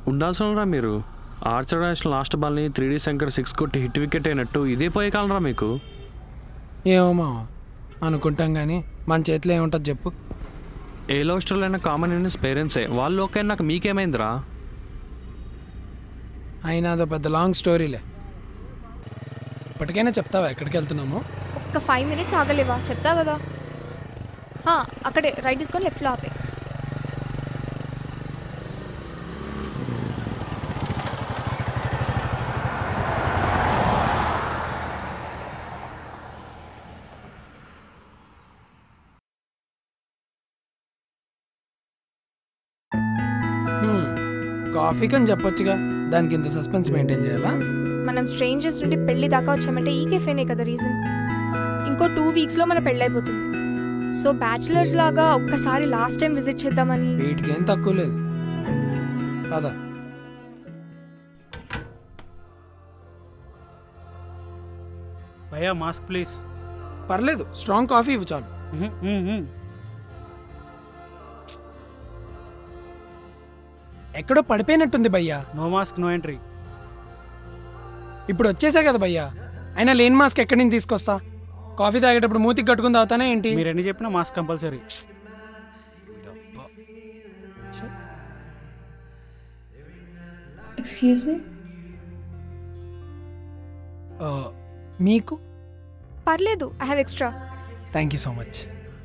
ఉండాల్సిన మీరు Archer national last బాల్ని త్రీ డీ శంకర్ సిక్స్ కొట్టి హిట్ వికెట్ అయినట్టు ఇదే పోయే కాలరా మీకు ఏమో మావా అనుకుంటాం కానీ మన చేతిలో ఏముంటుంది చెప్పు ఏ లవ్ స్టోరీలో అయినా కామన్ ఇన్నిస్ పేరెంట్సే వాళ్ళు ఓకే నాకు మీకేమైందిరా అయినా అదో పెద్ద లాంగ్ స్టోరీలే ఇప్పటికైనా చెప్తావా ఎక్కడికి వెళ్తున్నామో ఒక్క ఫైవ్ మినిట్స్ ఆగలేవా చెప్తా కదా హా, అక్కడే రైట్ తీసుకొని లెఫ్ట్లో ఆపే హ్మ్. కాఫీకి అని చెప్పొచ్చుగా దానికి ఇంత సస్పెన్స్ మెయింటైన్ చేయాలా మనం స్ట్రేంజర్స్ నుండి పెళ్లి దాకా వచ్చామంటే ఈ కెఫేనే కదా రీజన్ ఇంకో టూ వీక్స్లో మన పెళ్ళి అయిపోతుంది సో బ్యాచిలర్స్ లాగా ఒక్కసారి లాస్ట్ టైం విజిట్ చేద్దామని వీటికి ఏం తక్కువ లేదు పద భయ్యా మాస్క్ ప్లీజ్ పర్లేదు స్ట్రాంగ్ కాఫీ ఇవ్వు చాలు ఎక్కడో పడిపోయినట్టుంది భయ్యా నో మాస్క్ నో ఎంట్రీ ఇప్పుడు వచ్చేసా కదా భయ్యా అయినా లేని మాస్క్ ఎక్కడి నుంచి తీసుకొస్తా కాఫీ తాగేటప్పుడు మూతికి కట్టుకుని తాగుతానే ఏంటి మీరు ఎన్ని చెప్పినా మాస్క్ కంపల్సరీ ఎక్స్క్యూజ్ మీ ఆ, మీకు పర్లేదు I have extra thank you so much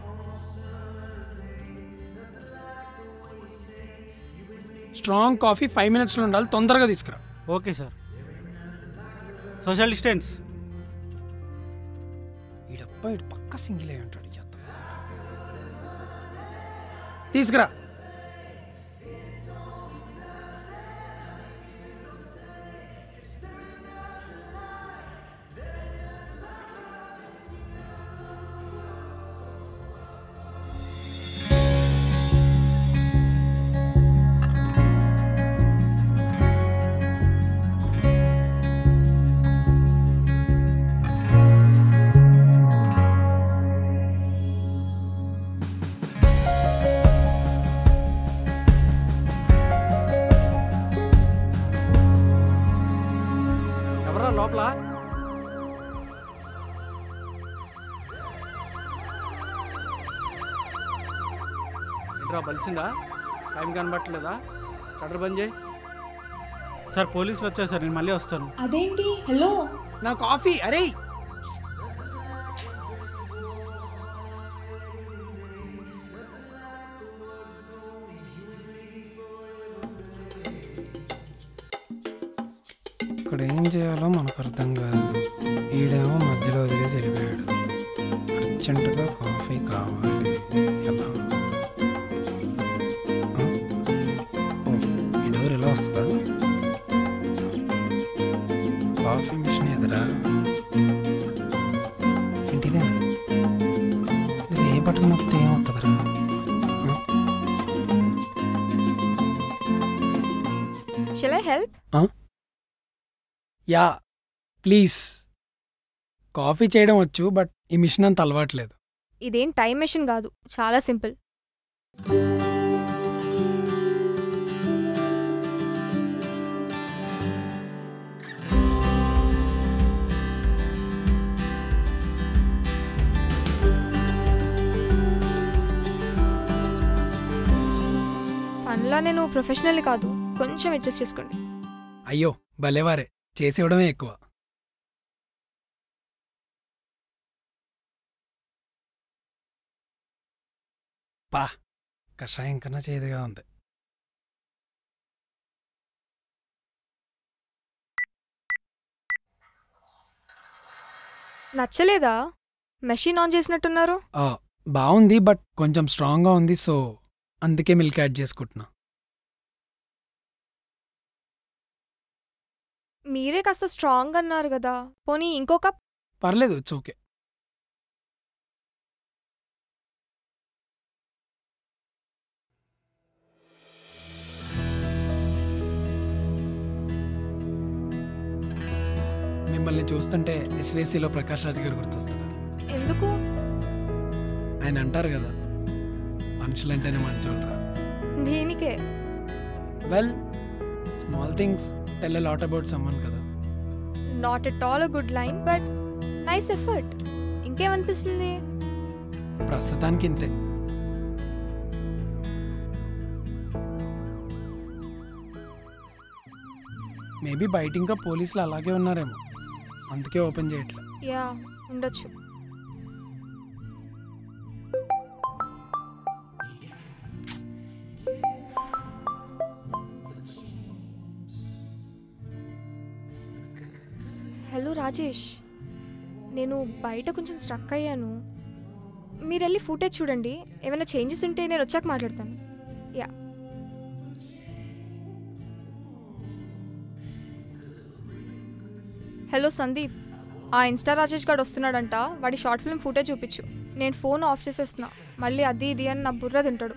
strong coffee five మినిట్స్లో ఉండాలి తొందరగా తీసుకురా ఓకే సార్ సోషల్ డిస్టెన్స్ ఈడప్ప ఇటు పక్క సింగిల్ అయి ఉంటాడు ఈ అత్త. తీసుకురా ఎవరా లోపల ఏంట్రా బలిసిందా టైం కనబట్టలేదా షటర్ బంద్ చేయి సార్ పోలీసులు వచ్చారు సార్ నేను మళ్ళీ వస్తాను అదేంటి హలో నా కాఫీ అరే ఇక్కడ ఏం చేయాలో మనకు అర్థం కాదు ఈడేమో మధ్యలో వదిలేసి వెళ్ళిపోయాడు అర్జెంటుగా కాఫీ కావాలి ఎలా ఆ? ఓ, ఈ డోర్ ఎలా వస్తుందా కాఫీ మిషన్ ఎదురా ఏంటిదే ఇది ఏ బటన్ నొక్కితే ఏమవుతుందిరా shall I help ya please coffee చేయడం వచ్చు బట్ ఈ మిషన్ అంత అలవాట్లేదు ఇదేం టైం మెషిన్ కాదు చాలా సింపుల్ పనిలా నేను ప్రొఫెషనల్ కాదు కొంచెం అడ్జస్ట్ చేసుకోండి అయ్యో భలేవారే చేసేవడమే ఎక్కువ పా కషాయం కన్నా చేదుగా ఉంది నచ్చలేదా మెషిన్ ఆన్ చేసినట్టున్నారు ఆ, బాగుంది బట్ కొంచెం స్ట్రాంగ్గా ఉంది సో అందుకే మిల్క్ యాడ్ చేసుకుంటున్నా మీరే కాస్త స్ట్రాంగ్ అన్నారు కదా పోనీ ఇంకో కప్ పర్లేదు ఇట్స్ ఓకే మిమ్మల్ని చూస్తుంటే ఎస్వేసీలో ప్రకాష్ రాజ్ గారు గుర్తొస్తున్నారు ఎందుకు ఆయన అంటారు కదా మనుషులంటేనే మంచోళ్ళు రా దీనికే well small things tell lot about someone కదా not at all a good line but nice effort ఇంకేమనిపిస్తుంది ప్రస్తుతానికి ఇంతే మేబీ బయట ఇంకా పోలీసులు అలాగే ఉన్నారేమో అందుకే ఓపెన్ చేయట్లే యా ఉండొచ్చు హలో రాజేష్ నేను బయట కొంచెం స్ట్రక్ అయ్యాను మీరు వెళ్ళి ఫుటేజ్ చూడండి ఏమైనా చేంజెస్ ఉంటే నేను వచ్చాక మాట్లాడతాను యా హలో సందీప్ ఆ ఇన్స్టా రాజేష్ గారు వస్తున్నాడంట వాడి షార్ట్ ఫిల్మ్ ఫుటేజ్ చూపించు నేను ఫోన్ ఆఫ్ చేసేస్తున్నా మళ్ళీ అది ఇది అని నా బుర్ర తింటాడు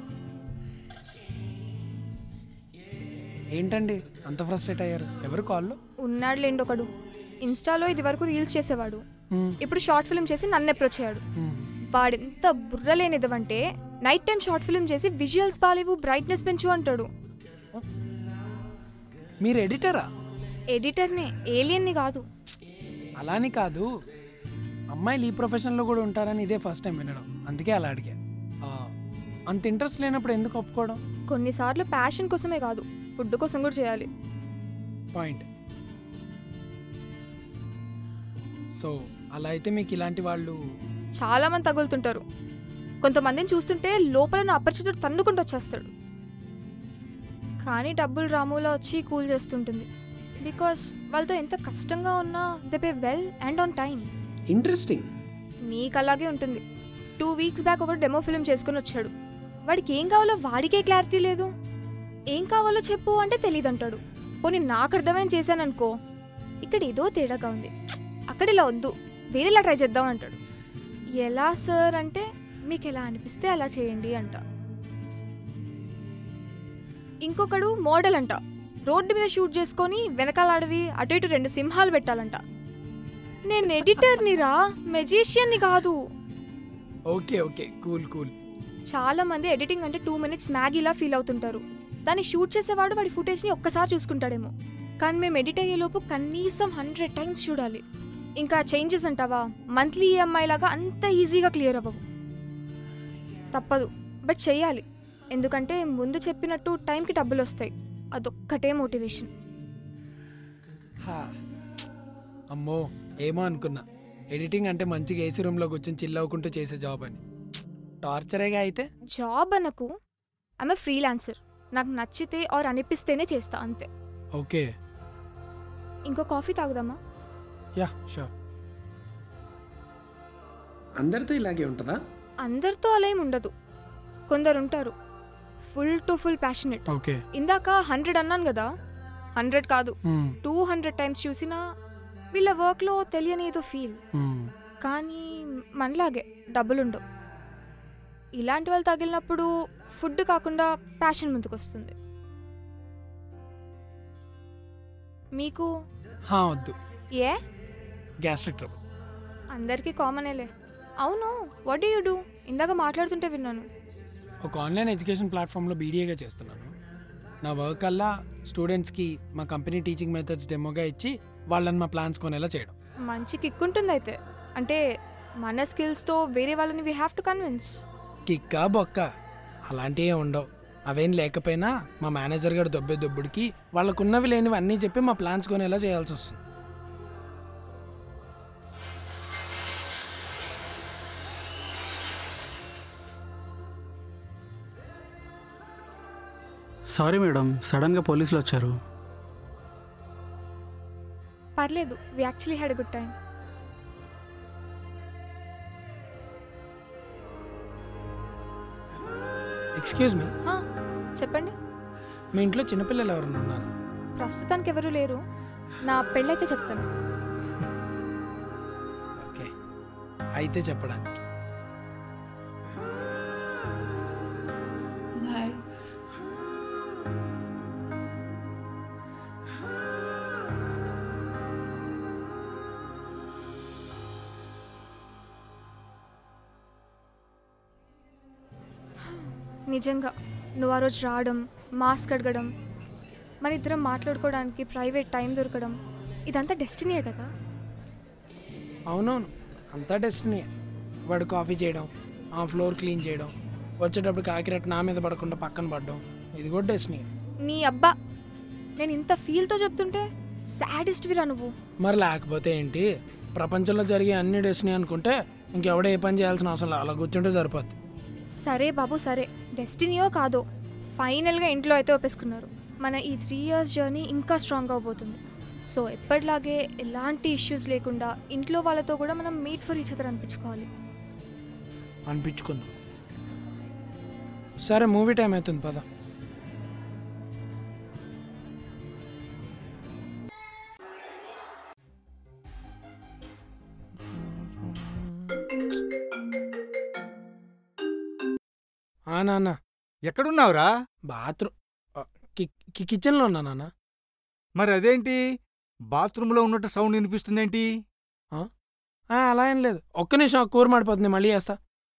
ఏంటండి అంత ఫ్రస్ట్రేట్ అయ్యారు ఎవరు కాల్లో ఉన్నాడు లేండి ఒకడు ఇన్స్టాలో ఇది వరకు రీల్స్ చేసేవాడు ఇప్పుడు షార్ట్ ఫిల్మ్ చేసి నన్ను అప్రోచ్ అయ్యాడు వాడెంత బుర్ర లేనిదంటే నైట్ టైం షార్ట్ ఫిల్మ్ చేసి విజువల్స్ బాలేవు బ్రైట్నెస్ పెంచు అంటాడు మీరు ఎడిటరా ఎడిటర్నే ఏలియన్ని కాదు అలాని కాదు అమ్మాయిలు ఈ ప్రొఫెషన్లో కూడా ఉంటారని ఇదే ఫస్ట్ టైం వినడం అందుకే అలా అడిగా ఆ, అంత ఇంట్రెస్ట్ లేనప్పుడు ఎందుకు ఒప్పుకోవడం కొన్నిసార్లు ప్యాషన్ కోసమే కాదు ఫుడ్ కోసం కూడా చేయాలి పాయింట్ సో అలా అయితే మీకు ఇలాంటి వాళ్ళు చాలా మంది తగులుతుంటారు కొంతమందిని చూస్తుంటే లోపల నా అపరిచితుడు తన్నుకుంటూ వచ్చేస్తాడు కానీ డబ్బులు రాములా వచ్చి కూల్ చేస్తుంటుంది బికాస్ వాళ్ళతో ఎంత కష్టంగా ఉన్నా they pay well and on time interesting నీకు అలాగే ఉంటుంది టూ వీక్స్ బ్యాక్ ఒకటి డెమో ఫిల్మ్ చేసుకుని వచ్చాడు వాడికి ఏం కావాలో వాడికే క్లారిటీ లేదు ఏం కావాలో చెప్పు అంటే తెలియదు అంటాడు పోనీ నాకు అర్థమైంది చేశాననుకో ఇక్కడ ఏదో తేడాగా ఉంది అక్కడ ఇలా వద్దు వేరేలా ట్రై చేద్దాం అంటాడు ఎలా సార్ అంటే మీకు ఎలా అనిపిస్తే అలా చేయండి అంట ఇంకొకడు మోడల్ అంట రోడ్డు మీద షూట్ చేసుకొని వెనకాల అడవి అటు ఇటు రెండు సింహాలు పెట్టాలంట నేను ఎడిటర్ని రా మెజీషియన్ని కాదు ఓకే ఓకే కూల్ కూల్ చాలా మంది ఎడిటింగ్ అంటే టూ మినిట్స్ మ్యాగీలా ఫీల్ అవుతుంటారు దాన్ని షూట్ చేసేవాడు వాడి ఫుటేజ్ని ఒక్కసారి చూసుకుంటాడేమో కానీ మేము ఎడిట్ అయ్యేలోపు కనీసం హండ్రెడ్ టైమ్స్ చూడాలి ఇంకా చేంజెస్ అంటావా మంత్లీ ఈఎంఐ లాగా అంత ఈజీగా క్లియర్ అవ్వవు తప్పదు బట్ చెయ్యాలి ఎందుకంటే ముందు చెప్పినట్టు టైంకి డబ్బులు వస్తాయి అదొక్కటే మోటివేషన్ హా. అమ్మో ఏమో అనుకున్నా ఎడిటింగ్ అంటే మంచిగా ఏసీ రూమ్లో కూర్చొని చిల్ అవ్వకుంటూ చేసే జాబ్ అని టార్చరేగా అయితే జాబ్ అనకు ఆమె ఫ్రీలాన్సర్ నాకు నచ్చితే ఆర్ అనిపిస్తేనే చేస్తా అంతే ఓకే ఇంకో కాఫీ తాగుదామా యా షూర్ అందరితో ఇలాగే ఉంటుందా అందరితో అలా ఏం ఉండదు కొందరు ఉంటారు full to full passionate okay ఇందాక హండ్రెడ్ అన్నాను కదా హండ్రెడ్ కాదు టూ హండ్రెడ్ టైమ్స్ చూసినా వీళ్ళ వర్క్లో తెలియని ఏదో ఫీల్ కానీ మనలాగే డబ్బులుండవు ఇలాంటి వాళ్ళు తగిలినప్పుడు ఫుడ్ కాకుండా ప్యాషన్ ముందుకొస్తుంది మీకు హా వద్దు ఏ గ్యాస్ట్రిక్ ట్రబుల్ అందరికీ కామనేలే అవును వాట్ డూ యూ డూ ఇందాక మాట్లాడుతుంటే విన్నాను ఒక ఆన్లైన్ ఎడ్యుకేషన్ ప్లాట్ఫామ్లో బీడీఏగా చేస్తున్నాను నా వర్క్ అలా స్టూడెంట్స్కి మా కంపెనీ టీచింగ్ మెథడ్స్ డెమోగా ఇచ్చి వాళ్ళని మా ప్లాన్స్ కొనేలా చేయడం మంచి కిక్ ఉంటుంది అయితే అంటే మన స్కిల్స్తో వేరే వాళ్ళని వీ హ్యావ్ టు కన్విన్స్ కిక్కా బొక్క అలాంటివి ఉండవు అవేం లేకపోయినా మా మేనేజర్ గారు దొబ్బే దొబ్బుడికి వాళ్ళకున్నవి లేనివి అన్నీ చెప్పి మా ప్లాన్స్ కొనేలా చేయాల్సి వస్తుంది సారీ మేడం సడన్గా పోలీసులు వచ్చారు పర్లేదు we actually had good time excuse me చెప్పండి మీ ఇంట్లో చిన్నపిల్లలు ఎవరైనా ఉన్నారా ప్రస్తుతానికి ఎవరూ లేరు నా పెళ్ళైతే చెప్తాను ఓకే అయితే చెప్పడానికి బాయ్ నిజంగా నువ్వు ఆ రోజు రావడం మాస్క్ అడగడం మన ఇద్దరం మాట్లాడుకోవడానికి ప్రైవేట్ టైం దొరకడం ఇదంతా డెస్టినీయే కదా అవునవును అంతా డెస్టినీ వాడు కాఫీ చేయడం ఆ ఫ్లోర్ క్లీన్ చేయడం వచ్చేటప్పుడు కాకిరెట్ నా మీద పడకుండా పక్కన పడడం ఇది కూడా డెస్టినీ నీ అబ్బా నేను ఇంత ఫీల్తో చెప్తుంటే సాడెస్ట్ విరా నువ్వు మరి లేకపోతే ఏంటి ప్రపంచంలో జరిగే అన్ని డెస్టినీ అనుకుంటే ఇంకెవడ ఏ పని చేయాల్సిన అవసరం లేదు అలా కూర్చుంటే సరిపోద్ది సరే బాబు సరే డెస్టినీయో కాదో ఫైనల్గా ఇంట్లో అయితే ఒప్పేసుకున్నారు మన ఈ త్రీ ఇయర్స్ జర్నీ ఇంకా స్ట్రాంగ్ అవబోతుంది సో ఎప్పటిలాగే ఎలాంటి ఇష్యూస్ లేకుండా ఇంట్లో వాళ్ళతో కూడా మనం మీట్ ఫర్ ఈచ్ అదర్ అనిపించుకోవాలి అనిపించుకుందాం సరే మూవీ టైం అవుతుంది పద ఆ నాన్న ఎక్కడున్నావురా బాత్రూమ్ కిచెన్లో ఉన్నా నాన్న మరి అదేంటి బాత్రూంలో ఉన్నట్టు సౌండ్ వినిపిస్తుందేంటి ఆ, అలా ఏం లేదు ఒక్క నిమిషం ఆ కూర మాడిపోతుంది మళ్ళీ చేస్తా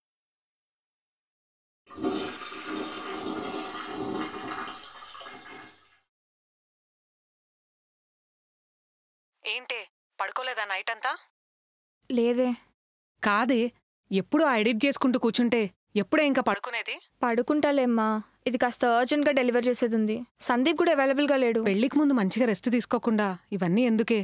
ఏంటి పడుకోలేదా నైట్ అంతా లేదే కాదే ఎప్పుడు ఆ ఎడిట్ చేసుకుంటూ కూర్చుంటే ఎప్పుడే ఇంకా పడుకునేది పడుకుంటాలేమ్మా ఇది కాస్త అర్జెంట్గా డెలివర్ చేసేది ఉంది సందీప్ కూడా అవైలబుల్గా లేడు పెళ్లికి ముందు మంచిగా రెస్ట్ తీసుకోకుండా ఇవన్నీ ఎందుకే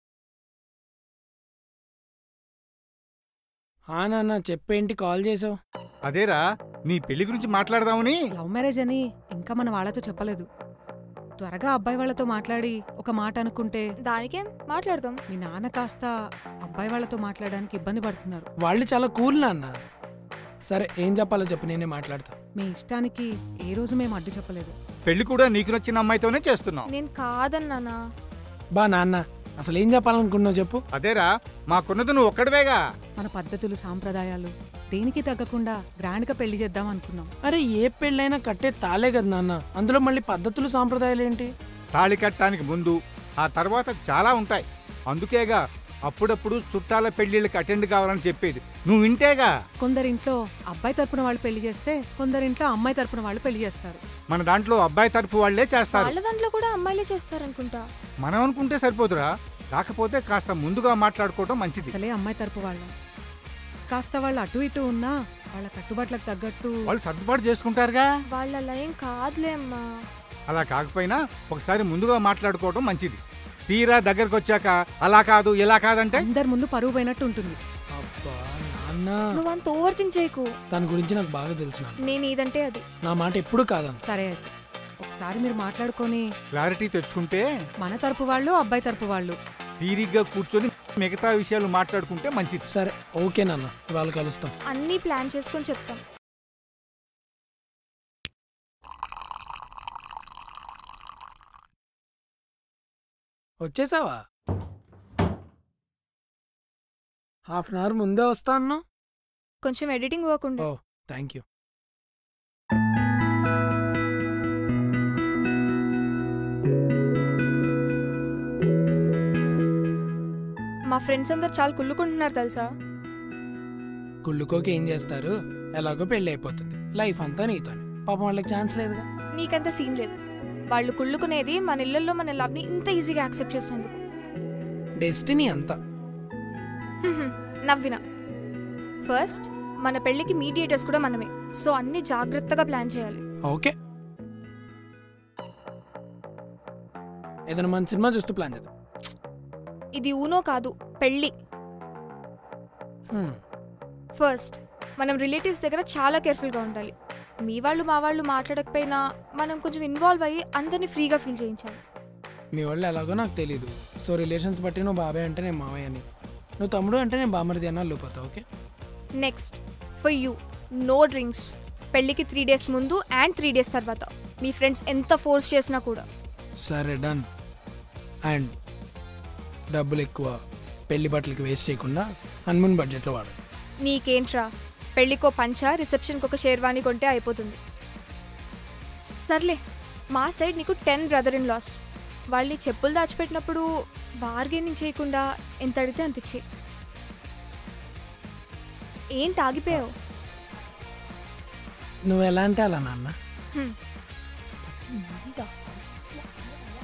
ఆ నాన్న చెప్పేంటి కాల్ చేసావు అదేరా నీ పెళ్లి గురించి మాట్లాడదామని లవ్ మ్యారేజ్ అని ఇంకా మన వాళ్ళతో చెప్పలేదు త్వరగా అబ్బాయి వాళ్ళతో మాట్లాడి ఒక మాట అనుకుంటే దానికేం మాట్లాడదాం మీ నాన్న కాస్త అబ్బాయి వాళ్ళతో మాట్లాడడానికి ఇబ్బంది పడుతున్నారు వాళ్ళు చాలా కూల్ నాన్న సరే ఏం చెప్పాలో చెప్పు నేనే మాట్లాడతా మీ ఇష్టానికి ఏ రోజు మేము అడ్డు చెప్పలేదు పెళ్లి కూడా నీకు నచ్చిన అమ్మాయితోనే చేస్తున్నావు నేను కాదన్నానా బా నాన్న అసలు ఏం చెప్పాలనుకున్నావు చెప్పు అదేరా మాకున్నది నువ్వు ఒక్కడివేగా మన పద్ధతులు సాంప్రదాయాలు దేనికి తగ్గకుండా గ్రాండ్గా పెళ్లి చేద్దాం అనుకున్నాం అరే ఏ పెళ్ళైనా కట్టే తాలే కదా నాన్న అందులో మళ్ళీ పద్ధతులు సాంప్రదాయాలు ఏంటి తాళి కట్టడానికి ముందు ఆ తర్వాత చాలా ఉంటాయి అందుకేగా అప్పుడప్పుడు చుట్టాల పెళ్లిళ్ళకి అటెండ్ కావాలని చెప్పేది నువ్వు వింటేగా కొందరింట్లో అబ్బాయి తరపున వాళ్ళు పెళ్లి చేస్తే కొందరింట్లో అమ్మాయి తరపున వాళ్ళు పెళ్లి చేస్తారు మన దాంట్లో అబ్బాయి తరఫు వాళ్లే చేస్తారు వాళ్ళ దాంట్లో కూడా అమ్మాయిలే చేస్తారనుకుంటా మనం అనుకుంటే సరిపోదురా కాకపోతే కాస్త ముందుగా మాట్లాడుకోవడం మంచిది అసలే అమ్మాయి తరపు వాళ్ళం కాస్త వాళ్ళు అటు ఇటు ఉన్నా వాళ్ళ కట్టుబాట్లకు తగ్గట్టు వాళ్ళు సర్దుబాటు చేసుకుంటారుగా వాళ్ళ లయం కాదులే అమ్మా అలా కాకపోయినా ఒకసారి ముందుగా మాట్లాడుకోవడం మంచిది తీరా దగ్గరకు వచ్చాక అలా కాదు ఇలా కాదంటే అందరి ముందు పరువు పోయినట్టు ఉంటుంది అబ్బా నాన్న నువ్వు అంత ఓవర్ థింక్ చేయకు దాని గురించి నాకు బాగా తెలుసు నాన్న నేను ఇదంటే అది నా మాట ఎప్పుడు కాదంత సరే అయితే ఒకసారి మీరు మాట్లాడుకొని క్లారిటీ తెచ్చుకుంటే మన తరపు వాళ్ళు అబ్బాయి తరపు వాళ్ళు తీరిగ్గా కూర్చొని మిగతా విషయాలు మాట్లాడుకుంటే మంచిది సరే ఓకే నాన్న ఇవాళ కలుస్తాం అన్నీ ప్లాన్ చేసుకొని చెప్తాం వచ్చేసావా హాఫ్ అన్ అవర్ ముందే వస్తా అన్నా కొంచెం ఎడిటింగ్ వర్క్ ఉండే ఓ థ్యాంక్ యూ మా ఫ్రెండ్స్ అందరు చాలా కుళ్ళుకుంటున్నారు తెలుసా గుళ్ళుకోకి ఏం చేస్తారు ఎలాగో పెళ్ళి అయిపోతుంది లైఫ్ అంతా నీతోనే పాపం వాళ్ళకి ఛాన్స్ లేదుగా నీకంత సీన్ లేదు వాళ్ళు కుళ్ళుకునేది మన ఇళ్లలో మన లవ్ని ఇంత ఈజీగా యాక్సెప్ట్ చేసినందుకు డెస్టినీ అంతా హ్మ్, నవ్విన ఫస్ట్ మన పెళ్ళికి మీడియేటర్స్ కూడా మనమే సో అన్ని జాగ్రత్తగా ప్లాన్ చేయాలి ఓకే ఏదైనా మంచి సినిమా చూస్తూ ప్లాన్ చేద్దాం ఇది ఊనో కాదు పెళ్ళి హ్మ్. ఫస్ట్ మనం రిలేటివ్స్ దగ్గర చాలా కేర్ఫుల్గా ఉండాలి మీ వాళ్ళు మా వాళ్ళు మాట్లాడకపోయినా మనం కొంచెం ఇన్వాల్వ్ అయ్యి అందరినీ ఫ్రీగా ఫీల్ చేయించాలి మీ వాళ్ళు ఎలాగో నాకు తెలీదు సో రిలేషన్స్ బట్టి నువ్వు బాబాయ్ అంటే నేను మావయ్య అని నువ్వు తమ్ముడు అంటే నేను బామరిది అన్న లోపోతా okay next for you no drinks పెళ్ళికి త్రీ డేస్ ముందు అండ్ త్రీ డేస్ తర్వాత మీ ఫ్రెండ్స్ ఎంత ఫోర్స్ చేసినా కూడా సరే డన్ అండ్ డబ్బులు ఎక్కువ పెళ్లి బట్టలకి వేస్ట్ చేయకుండా హన్మూన్ బడ్జెట్లో వాడు నీకేంట్రా పెళ్ళికో పంచ రిసెప్షన్కి ఒక షేర్వాణి కొంటే అయిపోతుంది సర్లే మా సైడ్ నీకు టెన్ బ్రదర్ ఇన్ లాస్ వాళ్ళని చెప్పులు దాచిపెట్టినప్పుడు బార్గెనింగ్ చేయకుండా ఎంత అడిగితే అంత ఇచ్చే ఏంటి ఆగిపోయావు నువ్వు ఎలా అంటే అలా నాన్న హ్మ్.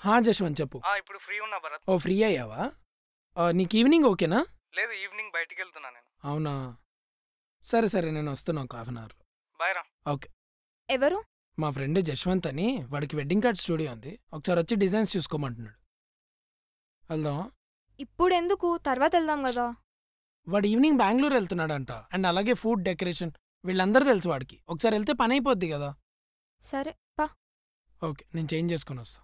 హా జశ్వంత్ చెప్పు ఆ, ఇప్పుడు ఫ్రీ ఉన్నా భరత్ ఓ ఫ్రీ అయ్యావా ఆ, నీకు ఈవినింగ్ ఓకేనా లేదు ఈవినింగ్ బయటికి వెళ్తున్నా నేను అవునా సరే సరే నేను వస్తున్నా ఒక హాఫ్ అన్ అవర్లో బాయ్ రా ఎవరు మా ఫ్రెండ్ జశ్వంత్ అని వాడికి వెడ్డింగ్ కార్డ్ స్టూడియో ఉంది ఒకసారి వచ్చి డిజైన్స్ చూసుకోమంటున్నాడు వెళ్దాం ఇప్పుడు ఎందుకు తర్వాత వెళ్దాం కదా వాడు ఈవినింగ్ బెంగళూరు వెళ్తున్నాడంట అండ్ అలాగే ఫుడ్ డెకరేషన్ వీళ్ళందరూ తెలుసు వాడికి ఒకసారి వెళ్తే పని అయిపోద్ది కదా సరే పా ఓకే నేను చేంజ్ చేసుకొని వస్తా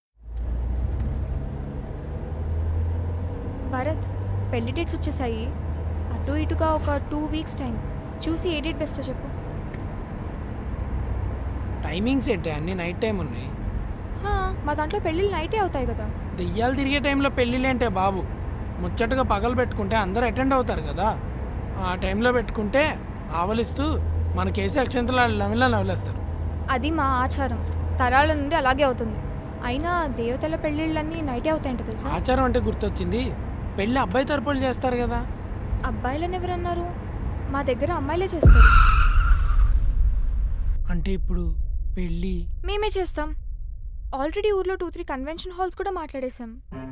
భరత్ పెళ్లి డేట్స్ వచ్చేసాయి అటు ఇటుగా ఒక టూ వీక్స్ టైం చూసి ఏ డేట్ బెస్టో చెప్పు టైమింగ్స్ ఏంటి అన్ని నైట్ టైం ఉన్నాయి హా, మా దాంట్లో పెళ్ళిళ్ళు నైటే అవుతాయి కదా దెయ్యాలు తిరిగే టైంలో పెళ్ళిళ్ళేంటే బాబు ముచ్చటగా పగలు పెట్టుకుంటే అందరూ అటెండ్ అవుతారు కదా ఆ టైంలో పెట్టుకుంటే ఆవలిస్తూ మనకేసే అక్షంతలు లవిలా నవలేస్తారు అది మా ఆచారం తరాల నుండి అలాగే అవుతుంది అయినా దేవతల పెళ్ళిళ్ళన్నీ నైటే అవుతాయంట తెలుసా ఆచారం అంటే గుర్తొచ్చింది పెళ్ళి అబ్బాయి తరపులు చేస్తారు కదా అబ్బాయిలని ఎవరన్నారు మా దగ్గర అమ్మాయిలే చేస్తారు అంటే ఇప్పుడు పెళ్ళి మేమే చేస్తాం ఆల్రెడీ ఊర్లో టూ త్రీ కన్వెన్షన్ హాల్స్ కూడా మాట్లాడేశాం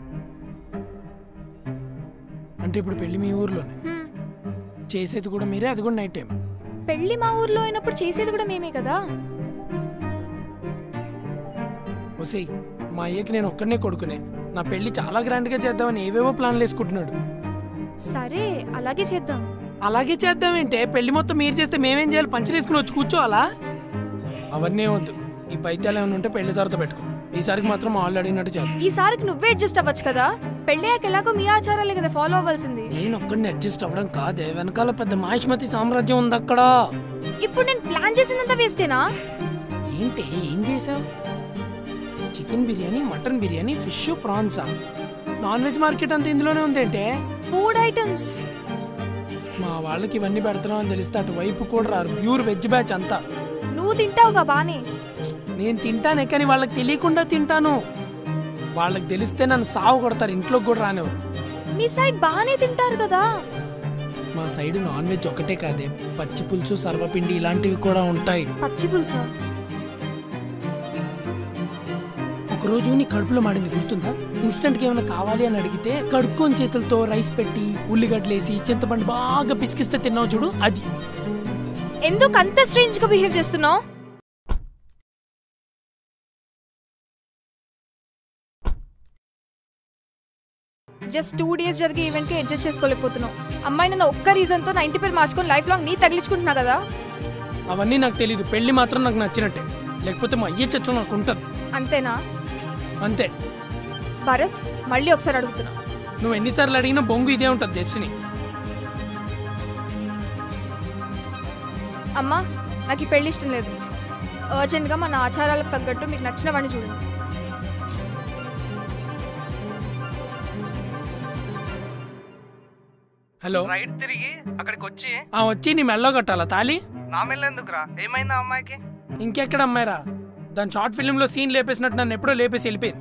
అంటే ఇప్పుడు పెళ్ళి మీ ఊర్లోనే హ్మ్. చేసేది కూడా మీరే అది కూడా నైట్ టైం పెళ్ళి మా ఊర్లో అయినప్పుడు చేసేది కూడా మేమే కదా ఒసేయ్ మా అయ్యకి నేను ఒక్కడనే కొడుకునే నా పెళ్లి చాలా గ్రాండ్గా చేద్దామని ఏవేవో ప్లాన్లు వేసుకుంటున్నాడు సరే అలాగే చేద్దాం అలాగే చేద్దామేంటే పెళ్లి మొత్తం మీరు చేస్తే మేమేం చేయాలి పంచర్ వేసుకుని వచ్చి కూర్చోవాలా అవన్నీ వద్దు ఈ పైత్యాలు ఏమైనా ఉంటే పెళ్లి తర్వాత పెట్టుకో ఈసారికి మాత్రం మా వాళ్ళు అడిగినట్టు చేద్దాం ఈసారికి నువ్వే అడ్జస్ట్ అవ్వచ్చు కదా పెళ్ళయ్యాక ఎలాగో మీ ఆచారాలే కదా ఫాలో అవ్వాల్సింది నేను ఒక్కడిని అడ్జస్ట్ అవ్వడం కాదే వెనకాల పెద్ద మాహిష్మతి సామ్రాజ్యం ఉంది అక్కడ ఇప్పుడు నేను ప్లాన్ చేసిందంతా వేస్టేనా ఏంటి ఏం చేసావు chicken biryani mutton biryani fish ప్రాన్సా నాన్ వెజ్ మార్కెట్ అంతా ఇందులోనే ఉందేంటే ఫుడ్ ఐటమ్స్ మా వాళ్ళకి ఇవన్నీ పెడుతున్నాం అని తెలిస్తే అటు వైపు కూడా రారు ప్యూర్ వెజ్ బ్యాచ్ అంతా నువ్వు తింటావుగా బానే నేను తింటానే కానీ వాళ్ళకి తెలియకుండా తింటాను వాళ్ళకి తెలిస్తే నన్ను సావు కొడతారు ఇంట్లోకి కూడా రానివ్వరు మీ సైడ్ బానే తింటారు కదా మా సైడ్ నాన్ వెజ్ ఒకటే కాదే పచ్చి పులుసు సర్వపిండి ఇలాంటివి కూడా ఉంటాయి పచ్చి పులుసా ఒకరోజు నీ కడుపులో మాడింది గుర్తుందా ఇన్స్టెంట్ గా ఏమైనా కావాలి అని అడిగితే కడుక్కొని చేతులతో రైస్ పెట్టి ఉల్లిగడ్డలేసి చింతపండు బాగా పిసికిస్తే తిన్నావు చూడు అది ఎందుకు అంత స్ట్రేంజ్ గా బిహేవ్ చేస్తున్నావు జస్ట్ టూ డేస్ జరిగే ఈవెంట్ కి అడ్జస్ట్ చేసుకోలేకపోతున్నావు అమ్మాయి నన్ను ఒక్క రీజన్ తో నా ఇంటి పేరు మార్చుకొని లైఫ్ లాంగ్ నీ తగిలించుకుంటున్నా కదా అవన్నీ నాకు తెలియదు పెళ్లి మాత్రం నాకు నచ్చినట్టే లేకపోతే మా అయ్యే చెట్లు నాకు ఉంటుంది అంతేనా అంతే భరత్ మళ్ళీ ఒకసారి అడుగుతున్నా నువ్వు ఎన్నిసార్లు అడిగినా బొంగు ఇదే ఉంటుంది దర్శిని అమ్మా నాకు ఈ పెళ్లి ఇష్టం లేదు అర్జెంట్గా మన ఆచారాలకు తగ్గట్టు మీకు నచ్చిన వాడిని చూడండి హలో రైట్ తిరిగి అక్కడికి వచ్చి ఆ వచ్చి నీ మెల్లో కట్టాలా తాలి నా మెల్లెందుకురా ఏమైందా అమ్మాయికి ఇంకెక్కడ అమ్మాయిరా దాని షార్ట్ ఫిల్మ్లో సీన్ లేపేసినట్టు నన్ను ఎప్పుడో లేపేసి వెళ్ళిపోయింది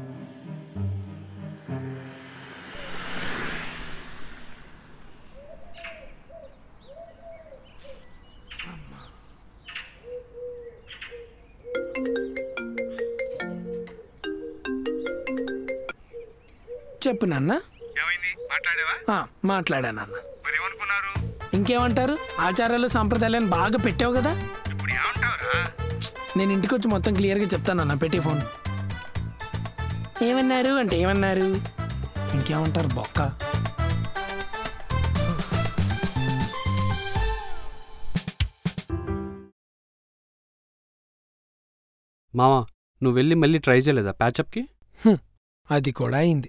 చెప్పు నాన్న ఏమైంది మాట్లాడావా ఆ, మాట్లాడా నాన్న మరి ఏమనుకున్నారు ఇంకేమంటారు ఆచారాలు సాంప్రదాయాలను బాగా పెట్టావు కదా ఇప్పుడు ఏమంటావురా నేను ఇంటికి వచ్చి మొత్తం క్లియర్గా చెప్తాను అన్న పెట్టి ఫోన్ ఏమన్నారు అంటే ఏమన్నారు ఇంకేమంటారు బొక్క మావా నువ్వు వెళ్ళి మళ్ళీ ట్రై చేయలేదా ప్యాచప్కి అది కూడా అయింది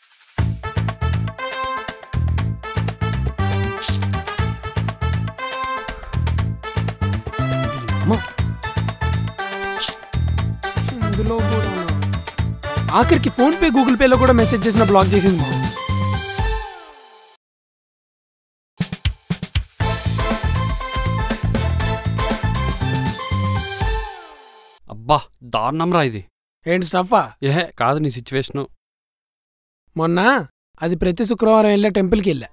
దీనమ్మ. ఇందులో కూడా ఆఖరికి ఫోన్ పే గూగుల్ పేలో కూడా మెసేజ్ చేసిన బ్లాక్ చేసింది మా అబ్బా దారుణం రా ఇది ఏంటి స్టఫా ఏహే కాదు నీ సిచ్యువేషను మొన్న అది ప్రతి శుక్రవారం వెళ్ళే టెంపుల్కి వెళ్ళా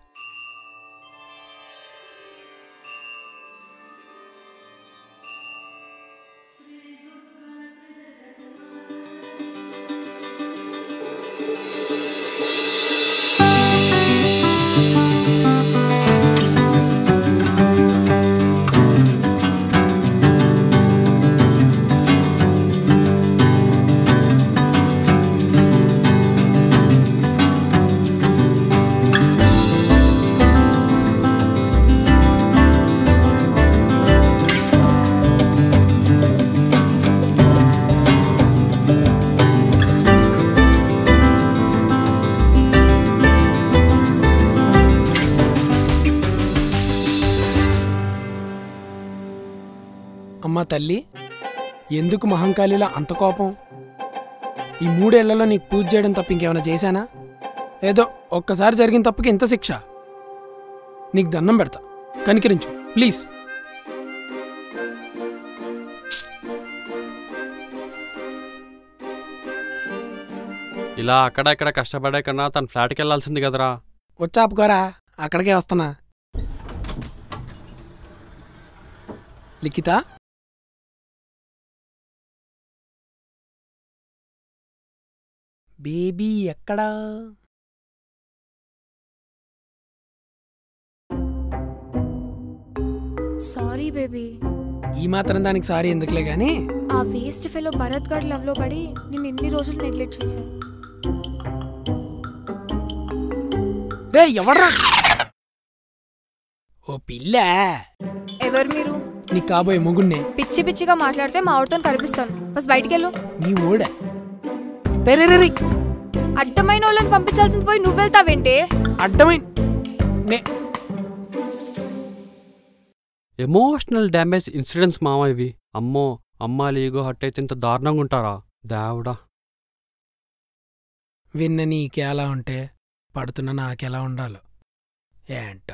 అమ్మ తల్లి ఎందుకు మహంకాళిలా అంత కోపం ఈ మూడేళ్లలో నీకు పూజ చేయడం తప్ప ఇంకేమైనా చేశానా ఏదో ఒక్కసారి జరిగిన తప్పుకి ఇంత శిక్ష నీకు దండం పెడతా కనికరించు ప్లీజ్ ఇలా అక్కడ ఇక్కడ కష్టపడే కన్నా తన ఫ్లాట్కి వెళ్ళాల్సింది కదరా వచ్చాపుకోరా అక్కడికే వస్తున్నా లిఖిత బేబీ ఎక్కడా సారీ బేబీ ఈ మాత్రం దానికి సారీ ఎందుకులే గాని ఆ వేస్ట్ ఫెలో భరత్ గారి లవ్లో పడి నేను ఎన్ని రోజులు నెగ్లెక్ట్ చేశాను రే ఎవడ్రా ఓ పిల్ల ఎవరు మీరు నీ కాబోయే మొగుణ్ణే పిచ్చి పిచ్చిగా మాట్లాడితే మా ఆవిడతో కనిపిస్తాను బస్ బయటికి వెళ్ళు నీ ఓడ రే రే రే రే అడ్డమైన వాళ్ళని పంపించాల్సింది పోయి నువ్వు వెళ్తావేంటే అడ్డమైన నే ఎమోషనల్ డ్యామేజ్ ఇన్సిడెంట్స్ మామ ఇవి అమ్మో అమ్మాయిలు ఈగో హట్ అయితే ఇంత దారుణంగా ఉంటారా దేవుడా విన్న నీకెలా ఉంటే పడుతున్న నాకెలా ఉండాలో ఏంట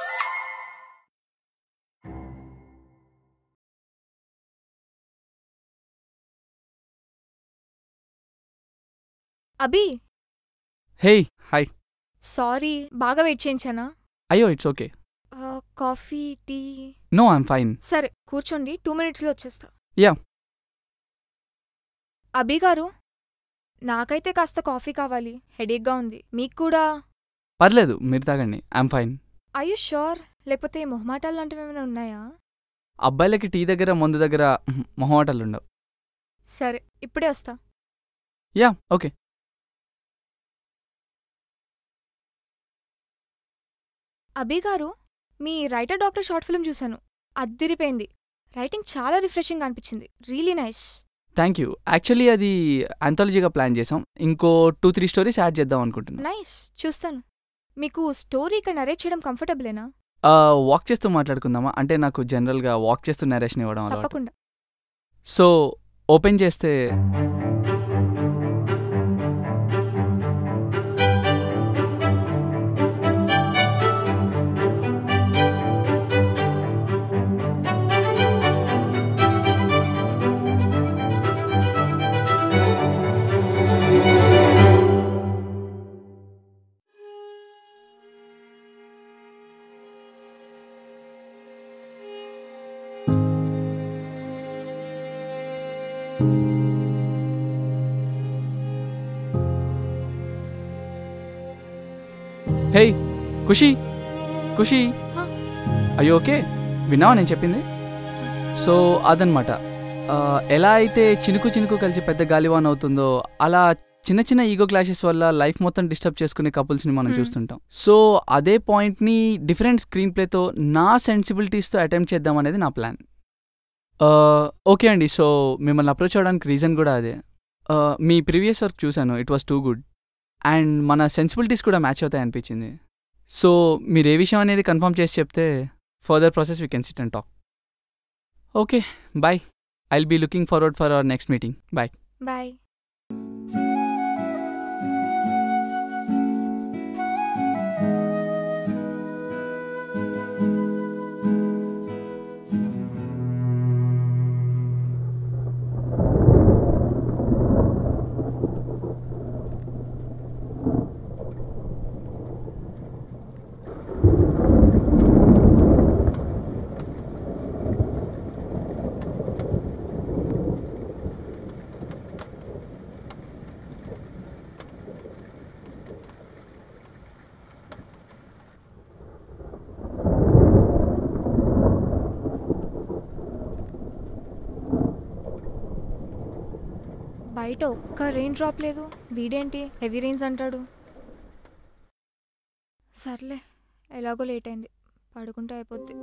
అభి హే హాయ్ సారీ బాగా వెయిట్ చేయించానా అయ్యో ఇట్స్ ఓకే ఆ, coffee tea no I'm fine సరే కూర్చోండి టూ మినిట్స్లో వచ్చేస్తా యా అభి గారు నాకైతే కాస్త కాఫీ కావాలి హెడేక్గా ఉంది మీకు కూడా పర్లేదు మీరు తాగండి ఐమ్ ఫైన్ ఐయు షూర్ లేకపోతే మొహమాటాలు లాంటివి ఏమైనా ఉన్నాయా అబ్బాయిలకి టీ దగ్గర మందు దగ్గర మొహమాటాలు ఉండవు సరే ఇప్పుడే వస్తా యా ఓకే అభి గారు మీ రైటర్ డాక్టర్ షార్ట్ ఫిల్మ్ చూశాను అద్దిరిపోయింది రైటింగ్ చాలా రిఫ్రెషింగ్ అనిపించింది really nice thank you actually అది ఆంథాలజీగా ప్లాన్ చేసాం ఇంకో టూ త్రీ స్టోరీస్ యాడ్ చేద్దాం అనుకుంటున్నాం నైస్ చూస్తాను మీకు స్టోరీ ఇక్కడ నరేట్ చేయడం కంఫర్టబులేనా వాక్ చేస్తూ మాట్లాడుకుందామా అంటే నాకు జనరల్గా వాక్ చేస్తూ నరేషన్ ఇవ్వడం అలవాటు తప్పకుండా సో ఓపెన్ చేస్తే హే ఖుషి ఖుషి హా? అయ్యో ఓకే విన్నావా నేను చెప్పింది సో అదనమాట ఆ, ఎలా అయితే చినుకు చినుకు కలిసి పెద్ద గాలివాన్ అవుతుందో అలా చిన్న చిన్న ఈగో క్లాషెస్ వల్ల లైఫ్ మొత్తం డిస్టర్బ్ చేసుకునే కపుల్స్ని మనం Hmm. చూస్తుంటాం సో అదే పాయింట్ని డిఫరెంట్ స్క్రీన్ ప్లేతో నా సెన్సిబిలిటీస్తో అటెంప్ట్ చేద్దాం అనేది నా ప్లాన్ ఓకే అండి సో మిమ్మల్ని అప్రోచ్ అవ్వడానికి రీజన్ కూడా అదే ఆ, మీ ప్రీవియస్ వర్క్ చూశాను it was too good and మన సెన్సిబిలిటీస్ కూడా మ్యాచ్ అవుతాయి అనిపించింది సో మీరు ఏ విషయం అనేది కన్ఫర్మ్ చేసి చెప్తే further process we can sit and talk okay bye I will be looking forward for our next meeting bye bye బయట ఒక్క రెయిన్ డ్రాప్ లేదు వీడేంటి హెవీ రెయిన్స్ అంటాడు సర్లే ఎలాగో లేట్ అయింది పడుకుంటే అయిపోద్ది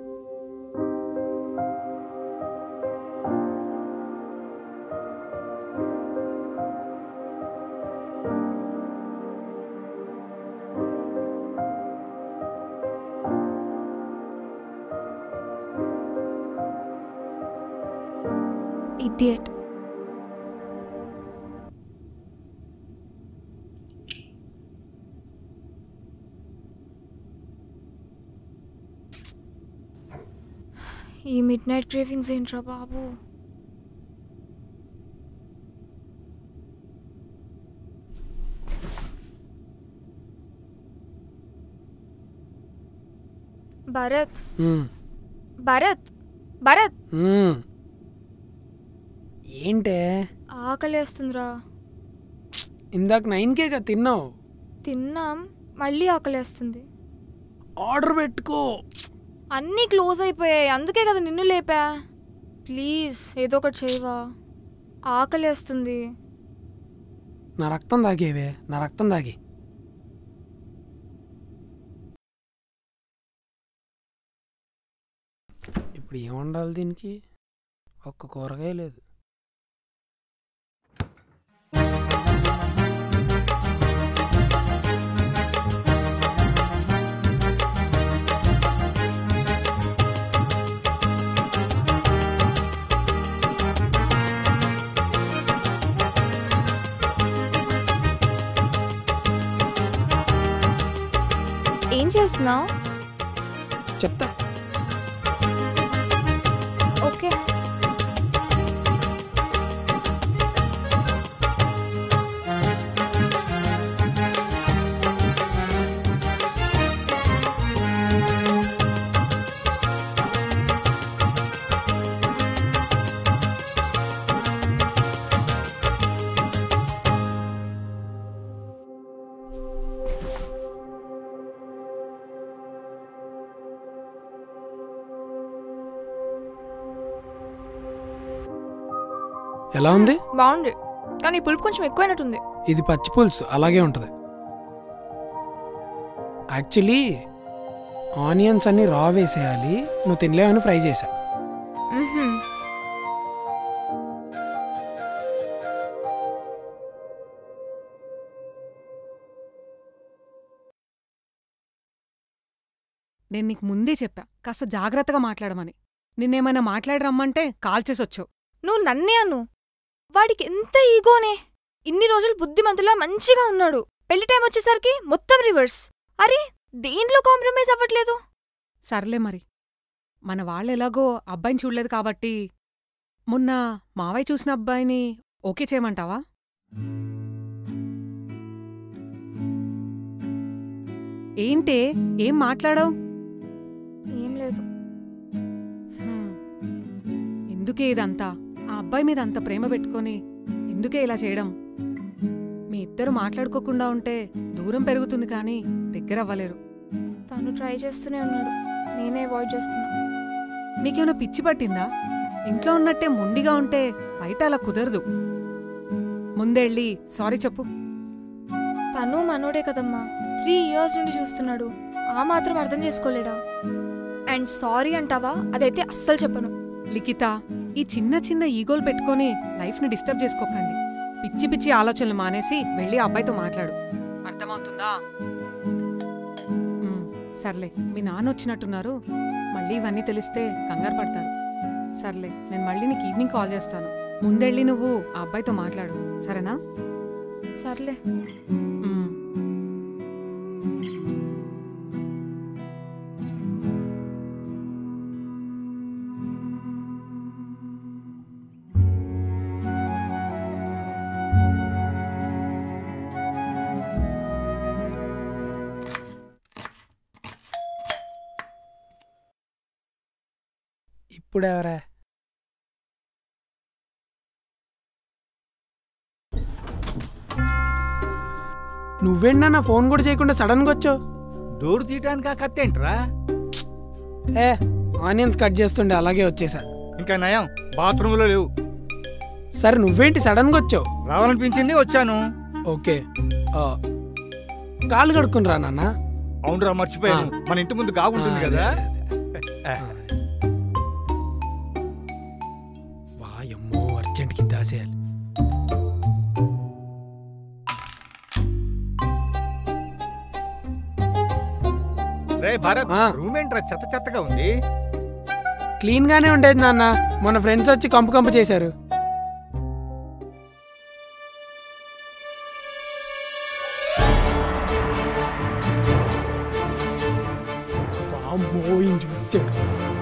ఇడియట్ ఈ మిడ్ నైట్ క్రేవింగ్స్ ఏంట్రా బాబు భరత్ ఉమ్, భరత్ భరత్ ఉమ్. ఏంటే ఆకలేస్తుందిరా ఇందాక నైన్కేగా తిన్నావు తిన్నాం మళ్ళీ ఆకలేస్తుంది ఆర్డర్ పెట్టుకో అన్నీ క్లోజ్ అయిపోయాయి అందుకే కదా నిన్ను లేపా ప్లీజ్ ఏదో ఒకటి చేయవా ఆకలేస్తుంది నా రక్తం తాగేవే నా రక్తం తాగి ఇప్పుడు ఏం వండాలి దీనికి ఒక్క కూరగాయ లేదు ఏం చేస్తున్నావు చెప్తా ఓకే ఎలా ఉంది బాగుంది కానీ ఈ పులుపు కొంచెం ఎక్కువైనట్టుంది ఇది పచ్చి పులుసు అలాగే ఉంటుంది యాక్చువల్లీ ఆనియన్స్ అన్ని రా వేసేయాలి నువ్వు తినలేవని ఫ్రై చేశా మ్హూ. నేను నీకు ముందే చెప్పా కాస్త జాగ్రత్తగా మాట్లాడమని నిన్నేమైనా మాట్లాడి రమ్మంటే కాల్ చేసొచ్చావు నువ్వు నన్నే అను వాడికి ఎంత ఈగోనే ఇన్ని రోజులు బుద్ధిమంతులా మంచిగా ఉన్నాడు పెళ్లి టైం వచ్చేసరికి మొత్తం రివర్స్ అరే దేంట్లో కాంప్రమైజ్ అవ్వట్లేదు సర్లే మరి మన వాళ్ళెలాగో అబ్బాయిని చూడలేదు కాబట్టి మొన్న మావయ్య చూసిన అబ్బాయిని ఓకే చేయమంటావా ఏంటే ఏం మాట్లాడావు ఏం లేదు ఎందుకే ఇదంతా ఆ అబ్బాయి మీద అంత ప్రేమ పెట్టుకొని ఎందుకే ఇలా చేయడం మీ ఇద్దరు మాట్లాడుకోకుండా ఉంటే దూరం పెరుగుతుంది కానీ దగ్గర అవ్వలేరు తను ట్రై చేస్తూనే ఉన్నాడు నేనే అవాయిడ్ చేస్తున్నా నీకేమైనా పిచ్చి పట్టిందా ఇంట్లో ఉన్నట్టే మొండిగా ఉంటే బయట అలా కుదరదు ముందెళ్ళి సారీ చెప్పు తను మనోడే కదమ్మా త్రీ ఇయర్స్ నుండి చూస్తున్నాడు ఆ మాత్రం అర్థం చేసుకోలేడా అండ్ సారీ అంటావా అదైతే అస్సలు చెప్పను లిఖిత ఈ చిన్న చిన్న ఈగోలు పెట్టుకొని లైఫ్ని డిస్టర్బ్ చేసుకోకండి పిచ్చి పిచ్చి ఆలోచనలు మానేసి వెళ్ళి ఆ అబ్బాయితో మాట్లాడు అర్థమవుతుందా ఉమ్, సర్లే మీ నాన్న వచ్చినట్టున్నారు మళ్ళీ ఇవన్నీ తెలిస్తే కంగారు పడతారు సర్లే నేను మళ్ళీ నీకు ఈవినింగ్ కాల్ చేస్తాను ముందెళ్ళి నువ్వు ఆ అబ్బాయితో మాట్లాడు సరేనా సర్లే ఉమ్. ఇప్పుడెవరా నువ్వేంటన్నా నా ఫోన్ కూడా చేయకుండా సడన్గా వచ్చావు డోర్ తీయడానికి ఆ కత్తేంట్రా ఏ ఆనియన్స్ కట్ చేస్తుండే అలాగే వచ్చేసా ఇంకా నయం బాత్రూంలో లేవు సరే నువ్వేంటి సడన్గా వచ్చావు రావాలనిపించింది వచ్చాను ఓకే ఆ, కాళ్ళు కడుక్కుని రా నాన్న అవునరా మర్చిపోయాను ఆ. మన ఇంటి ముందు గావు ఉంటుంది ఆ, కదా అదే, అదే. వాయమ్మో అర్జెంట్కి దాసేయాలి రే భారత్ ఆ. రూమ్ ఏంట్రా చెత్త చెత్తగా ఉంది క్లీన్ గానే ఉండేది నాన్న మన ఫ్రెండ్స్ వచ్చి కంపు కంపు చేశారు ఈయన చూసాడు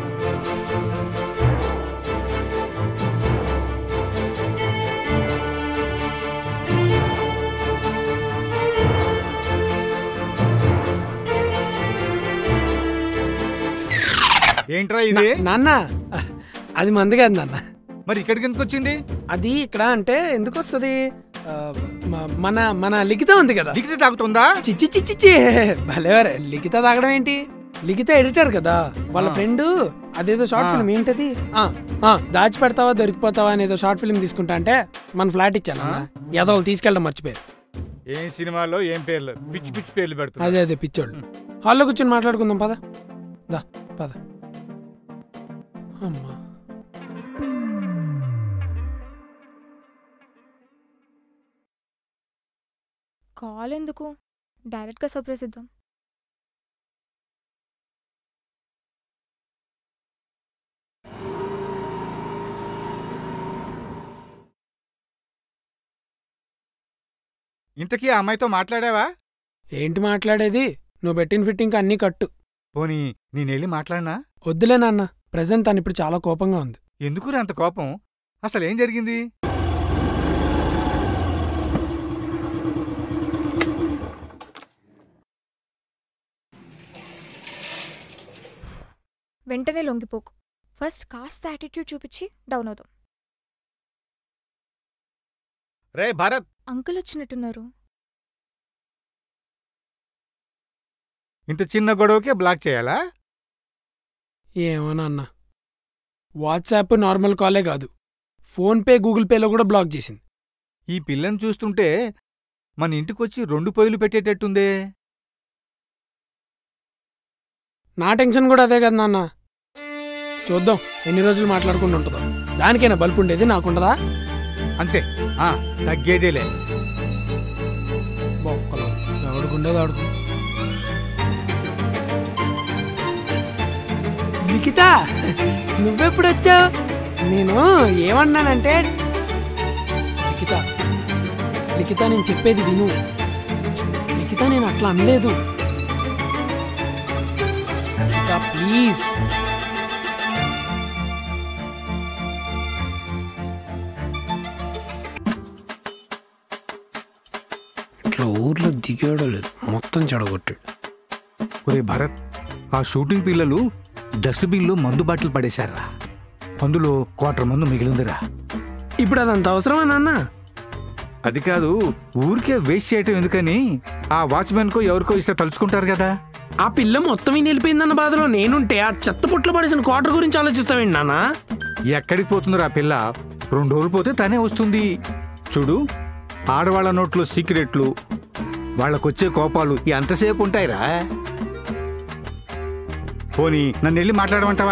ఏంట్రా ఇది నాన్న అది మంది కాదు నాన్న మరి ఇక్కడికి ఎందుకు వచ్చింది అది ఇక్కడ అంటే ఎందుకు వస్తుంది మన మన లిఖిత ఉంది కదా దిగితే తాగుతుందా చిచ్చి చిచ్చి చి భలేవారే లిఖిత తాగడం ఏంటి లిఖిత ఎడిటర్ కదా వాళ్ళ ఆ. ఫ్రెండ్ అదేదో షార్ట్ ఆ. ఫిల్మ్ ఏంటది ఆ, ఆ, దాచి పెడతావా దొరికిపోతావా అనేదో షార్ట్ ఫిల్మ్ తీసుకుంటా అంటే మన ఫ్లాట్ ఇచ్చాను అన్న ఎదవలు తీసుకెళ్ళడం మర్చిపోయారు ఏం సినిమాలో ఏం పేర్లు పిచ్చి పిచ్చి పేర్లు పెడుతున్నా అదే అదే పిచ్చోళ్ళు హాల్లో కూర్చొని మాట్లాడుకుందాం పద దా పద అమ్మా కాల్ ఎందుకు డైరెక్ట్గా సర్ప్రైజ్ ఇద్దాం ఇంతకీ ఆ అమ్మాయితో మాట్లాడావా ఏంటి మాట్లాడేది నువ్వు పెట్టిన ఫిట్టింగ్ అన్నీ కట్టు పోనీ నేనెళ్ళి మాట్లాడినా వద్దులే నాన్న ప్రజెంట్ తను ఇప్పుడు చాలా కోపంగా ఉంది ఎందుకు అంత కోపం అసలు ఏం జరిగింది వెంటనే లొంగిపోకు ఫస్ట్ కాస్త యాటిట్యూడ్ చూపించి డౌన్ అవుదాం రే భరత్ అంకుల్ వచ్చినట్టున్నారు ఇంత చిన్న గొడవకే బ్లాక్ చేయాలా ఏమో నాన్న వాట్సాప్ నార్మల్ కాలే కాదు ఫోన్పే గూగుల్ పేలో కూడా బ్లాక్ చేసింది ఈ పిల్లని చూస్తుంటే మన ఇంటికొచ్చి రెండు పొయ్యిలు పెట్టేటట్టుందే నా టెన్షన్ కూడా అదే కదా నాన్న చూద్దాం ఎన్ని రోజులు మాట్లాడుకుంటూ ఉంటుందో దానికైనా బల్పు ఉండేది నాకుండదా అంతే ఆ తగ్గేదేలే బొక్కలు ఎవడుకుండేది ఆడుకు లిఖిత నువ్వెప్పుడు వచ్చావు నేను ఏమన్నానంటే లిఖిత లిఖిత నేను చెప్పేది విను లిఖిత నేను అట్లా అనలేదు లిఖిత ప్లీజ్ ఇట్లా ఊర్లో దిగాడో లేదు మొత్తం చెడగొట్టాడు ఒరే భరత్ ఆ షూటింగ్ పిల్లలు డస్ట్బిన్లో మందు బాటిల్ పడేశారా అందులో క్వార్టర్ మందు మిగిలిందిరా ఇప్పుడు అదంత అవసరమా నాన్న అది కాదు ఊరికే వేస్ట్ చేయటం ఎందుకని ఆ వాచ్మెన్కో ఎవరికో ఇస్తే తలుచుకుంటారు కదా ఆ పిల్ల మొత్తం ఈయన వెళ్ళిపోయిందన్న బాధలో నేనుంటే ఆ చెత్త పుట్లో పడేసిన క్వార్టర్ గురించి ఆలోచిస్తావేంటి నాన్న ఎక్కడికి పోతుందిరా ఆ పిల్ల రెండు రోజులు పోతే తనే వస్తుంది చూడు ఆడవాళ్ళ నోట్లో సీక్రెట్లు వాళ్ళకొచ్చే కోపాలు ఎంతసేపు ఉంటాయిరా పోనీ నన్ను వెళ్ళి మాట్లాడమంటావా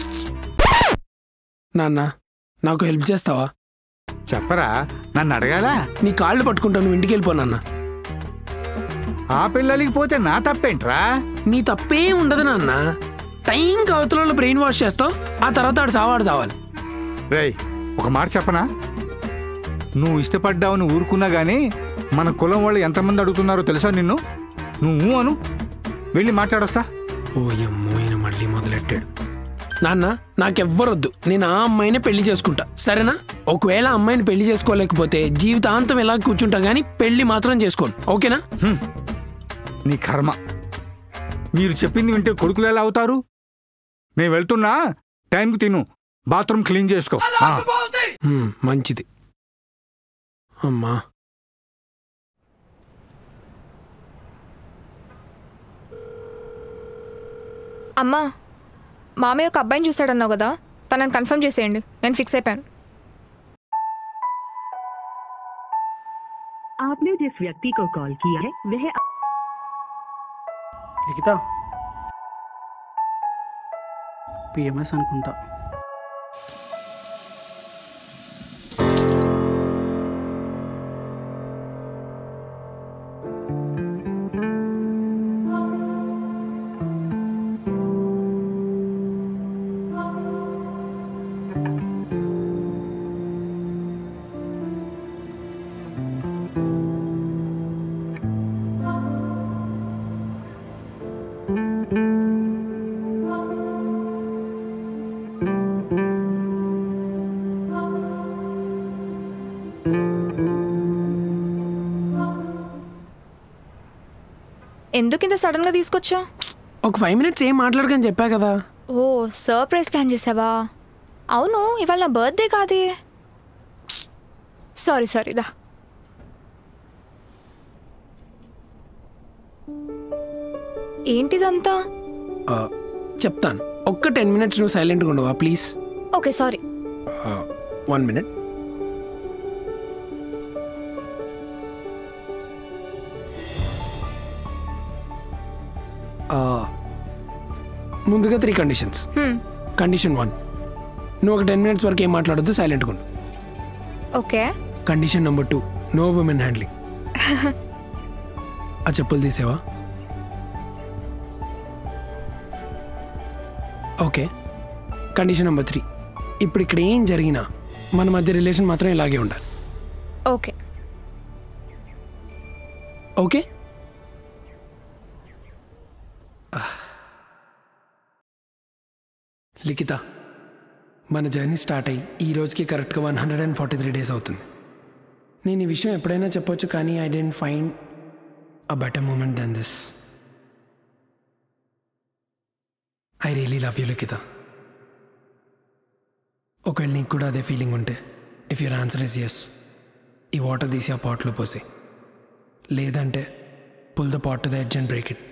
నాన్న నాకు హెల్ప్ చేస్తావా చెప్పరా నన్ను అడగాలా నీ కాళ్ళు పట్టుకుంటా నువ్వు ఇంటికి వెళ్ళిపో నాన్న ఆ పిల్లలకి పోతే నా తప్పేంట్రా నీ తప్పే ఉండదు నాన్న టైం అవతలలో బ్రెయిన్ వాష్ చేస్తావు ఆ తర్వాత ఆడు సావాడు సావాలి రేయ్ ఒక మాట చెప్పనా నువ్వు ఇష్టపడ్డావని ఊరుకున్నా గానీ మన కులం వాళ్ళు ఎంతమంది అడుగుతున్నారో తెలుసా నిన్ను నువ్వు అను వెళ్ళి మాట్లాడొస్తా ఓ అమ్మో ఈయన మళ్ళీ మొదలెట్టాడు నాన్న నాకెవ్వరొద్దు నేను ఆ అమ్మాయినే పెళ్లి చేసుకుంటా సరేనా ఒకవేళ ఆ అమ్మాయిని పెళ్లి చేసుకోలేకపోతే జీవితాంతం ఇలా కూర్చుంటా గానీ పెళ్లి మాత్రం చేసుకోను ఓకేనా హ్మ్. నీ కర్మ మీరు చెప్పింది వింటే కొడుకులు ఎలా అవుతారు నేను వెళ్తున్నా టైంకి తిను బాత్రూమ్ క్లీన్ చేసుకో ఆ. హ్మ్, మంచిది అమ్మా అమ్మా మామయ్య ఒక అబ్బాయిని చూశాడన్నావు కదా తనని కన్ఫర్మ్ చేసేయండి నేను ఫిక్స్ అయిపోయాను आपने जिस व्यक्ति को कॉल किया है वह లిఖిత పిఎంఎస్ అనుకుంటా ఎందుకు ఇంత సడన్గా తీసుకొచ్చా ఒక ఫైవ్ మినిట్స్ ఏం మాట్లాడకని చెప్పా కదా ఓ సర్ప్రైజ్ ప్లాన్ చేసావా అవును ఇవాళ నా బర్త్డే కాదే సారీ సారీ దా ఏంటిదంతా ఆ, చెప్తాను ఒక్క టెన్ మినిట్స్ నువ్వు సైలెంట్గా ఉండవా please okay sorry one minute ముందుగా త్రీ కండిషన్స్ కండిషన్ వన్ నువ్వు ఒక టెన్ మినిట్స్ వరకు ఏం మాట్లాడొద్దు సైలెంట్గా ఉండు okay condition number two no women handling ఆ చెప్పులు తీసేవా ఓకే కండిషన్ నెంబర్ త్రీ ఇప్పుడు ఇక్కడ ఏం జరిగినా మన మధ్య రిలేషన్ మాత్రం ఇలాగే ఉండాలి ఓకే ఓకే లిఖిత మన జర్నీ స్టార్ట్ అయ్యి ఈ రోజుకి కరెక్ట్గా one hundred and forty three days అవుతుంది నేను ఈ విషయం ఎప్పుడైనా చెప్పొచ్చు కానీ I didn't find a better moment then this I really love you Likhitha ఒకవేళ నీకు కూడా అదే ఫీలింగ్ ఉంటే if your answer is yes ఈ వాటర్ తీసి ఆ పాట్లో పోసి లేదంటే pull the pot to the edge and break it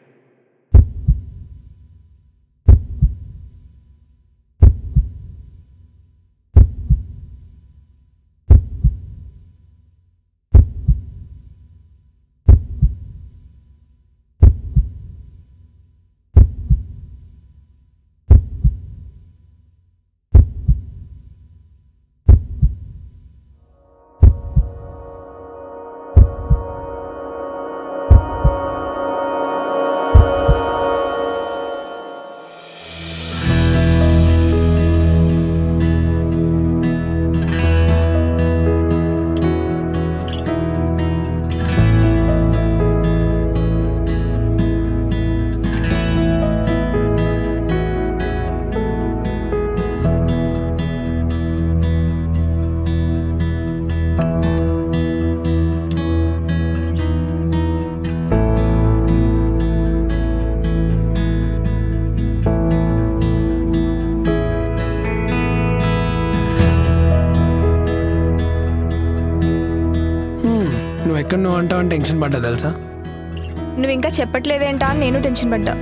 నువ్వు ఎక్కడ నువ్వు అంటావు అని టెన్షన్ పడ్డా తెలుసా నువ్వు ఇంకా చెప్పట్లేదేంటా అని నేను టెన్షన్ పడ్డా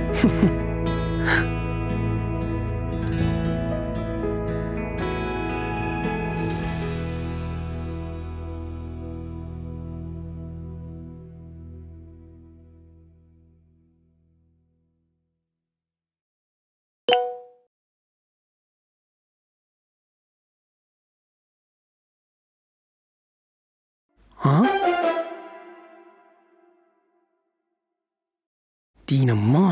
ఆ? దీనమ్మా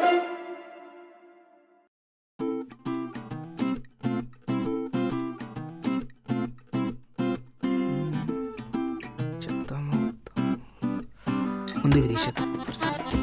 చెప్తాము ముందు ఇది తీసేద్దాం for safety.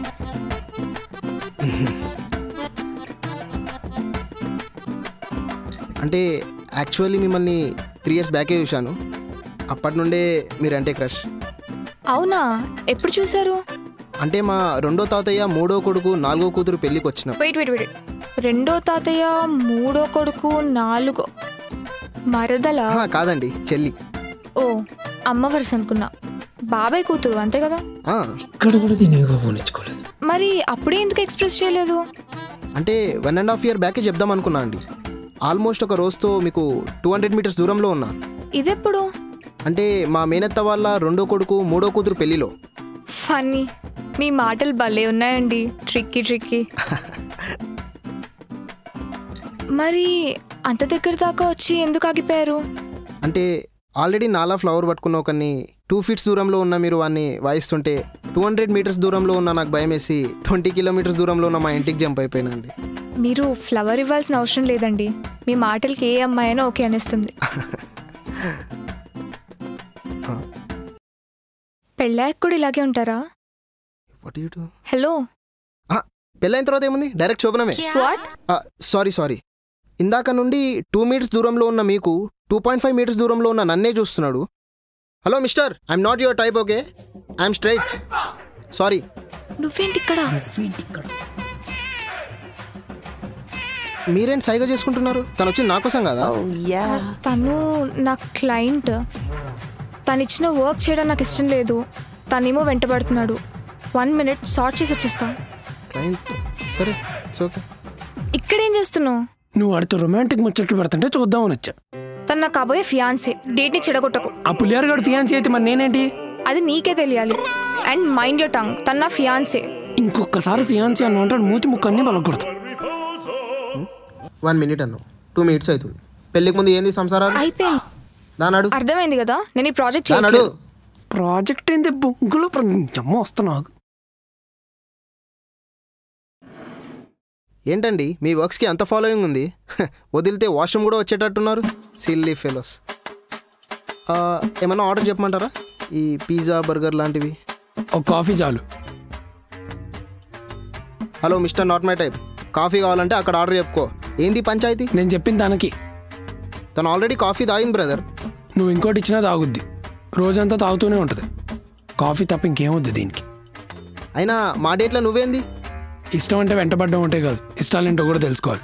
అంటే యాక్చువల్లీ మిమ్మల్ని త్రీ ఇయర్స్ బ్యాకే చూశాను అప్పటి నుండే మీరంటే క్రష్ అవునా ఎప్పుడు చూసారు అంటే మా రెండో తాతయ్య మూడో కొడుకు నాలుగో కూతురు పెళ్ళికి వచ్చిన వెయిట్ వెయిట్ వెయిట్ రెండో తాతయ్య మూడో కొడుకు నాలుగో మరదల ఆహా, కాదండి చెల్లి ఓ అమ్మ వరుస అనుకున్నా బాబాయ్ కూతురు అంతే కదా ఆ, ఇక్కడ కూడా దీనిగా ఫోన్ ఇచ్చుకోలేదు మరి అప్పుడే ఎందుకు ఎక్స్ప్రెస్ చేయలేదు అంటే వన్ అండ్ హాఫ్ ఇయర్ బ్యాకే చెప్దాం అనుకున్నా అండి ఆల్మోస్ట్ ఒక రోజుతో మీకు టూ హండ్రెడ్ మీటర్స్ దూరంలో ఉన్నా ఇదెప్పుడు అంటే మా మేనత్త వాళ్ళ రెండో కొడుకు మూడో కూతురు పెళ్లిలో ఫన్నీ మీ మాటలు భలే ఉన్నాయండి ట్రిక్కీ ట్రిక్కీ మరి అంత దగ్గర దాకా వచ్చి ఎందుకు ఆగిపోయారు అంటే ఆల్రెడీ నాలా ఫ్లవర్ పట్టుకున్న ఒకరిని టూ ఫీట్స్ దూరంలో ఉన్న మీరు వాడిని వాయిస్తుంటే టూ హండ్రెడ్ మీటర్స్ దూరంలో ఉన్న నాకు భయం వేసి ట్వంటీ కిలోమీటర్స్ దూరంలో ఉన్న మా ఇంటికి జంప్ అయిపోయినండి మీరు ఫ్లవర్ ఇవ్వాల్సిన అవసరం లేదండి మీ మాటలకి ఏ అమ్మాయి అయినా ఓకే అనేస్తుంది పెళ్ళాక కూడా ఇలాగే ఉంటారా హలో పెళ్ళైన తర్వాత ఏముంది డైరెక్ట్ శోభనమే వాట్ సారీ సారీ ఇందాక నుండి టూ మీటర్స్ దూరంలో ఉన్న మీకు టూ పాయింట్ ఫైవ్ మీటర్స్ దూరంలో ఉన్న నన్నే చూస్తున్నాడు hello mister I'm not your type okay I'm straight sorry నువ్వేంటి ఇక్కడ మీరేం సైగా చేసుకుంటున్నారు తను వచ్చింది నా కోసం కదా తను నా క్లయింట్ తను ఇచ్చిన వర్క్ చేయడం నాకు ఇష్టం లేదు తనేమో వెంటబడుతున్నాడు వన్ మినిట్ సార్ట్ చేసి వచ్చేస్తా క్లయింట్ సరే ఇట్స్ ఓకే ఇక్కడేం చేస్తున్నావు నువ్వు వాడితో రొమాంటిక్ ముచ్చట్లు పెడుతుంటే చూద్దామని వచ్చా తను నా కాబోయే ఫియాన్సీ డేట్ని చెడగొట్టకు ఆ పులియారుగాడు ఫియాన్సీ అయితే మరి నేనేంటి అది నీకే తెలియాలి అండ్ మైండ్ యోర్ టంగ్ తన నా ఫియాన్సీ ఇంకొకసారి ఫియాన్సీ అన్న అంటాడు మూతి ముక్క అన్ని బలకూడదు వన్ మినిట్ అన్నావు టూ మినిట్స్ అవుతుంది పెళ్ళికి ముందు ఏంది సంసారాలు అయిపోయింది దానాడు అర్థమైంది కదా నేను ఈ ప్రాజెక్ట్ దానాడు చేయట్లేదు ప్రాజెక్ట్ ఏంది బొంగులో అమ్మ వస్తున్నావు ఏంటండి మీ వర్క్స్కి అంత ఫాలోయింగ్ ఉంది వదిలితే వాష్రూమ్ కూడా వచ్చేటట్టున్నారు సిల్లీ ఫెలోస్ ఏమన్నా ఆర్డర్ చెప్పమంటారా ఈ పిజ్జా బర్గర్ లాంటివి ఒక కాఫీ చాలు hello mister not my type coffee కావాలంటే అక్కడ ఆర్డర్ చెప్పుకో ఏంది పంచాయతీ నేను చెప్పిన దానికి తను ఆల్రెడీ కాఫీ తాగింది బ్రదర్ నువ్వు ఇంకోటి ఇచ్చినా తాగుద్ది రోజంతా తాగుతూనే ఉంటుంది కాఫీ తప్ప ఇంకేమొద్దు దీనికి అయినా మా డేట్లో నువ్వేంది ఇష్టం అంటే వెంటబడ్డం ఉంటే కాదు ఇష్టాలేంటో కూడా తెలుసుకోవాలి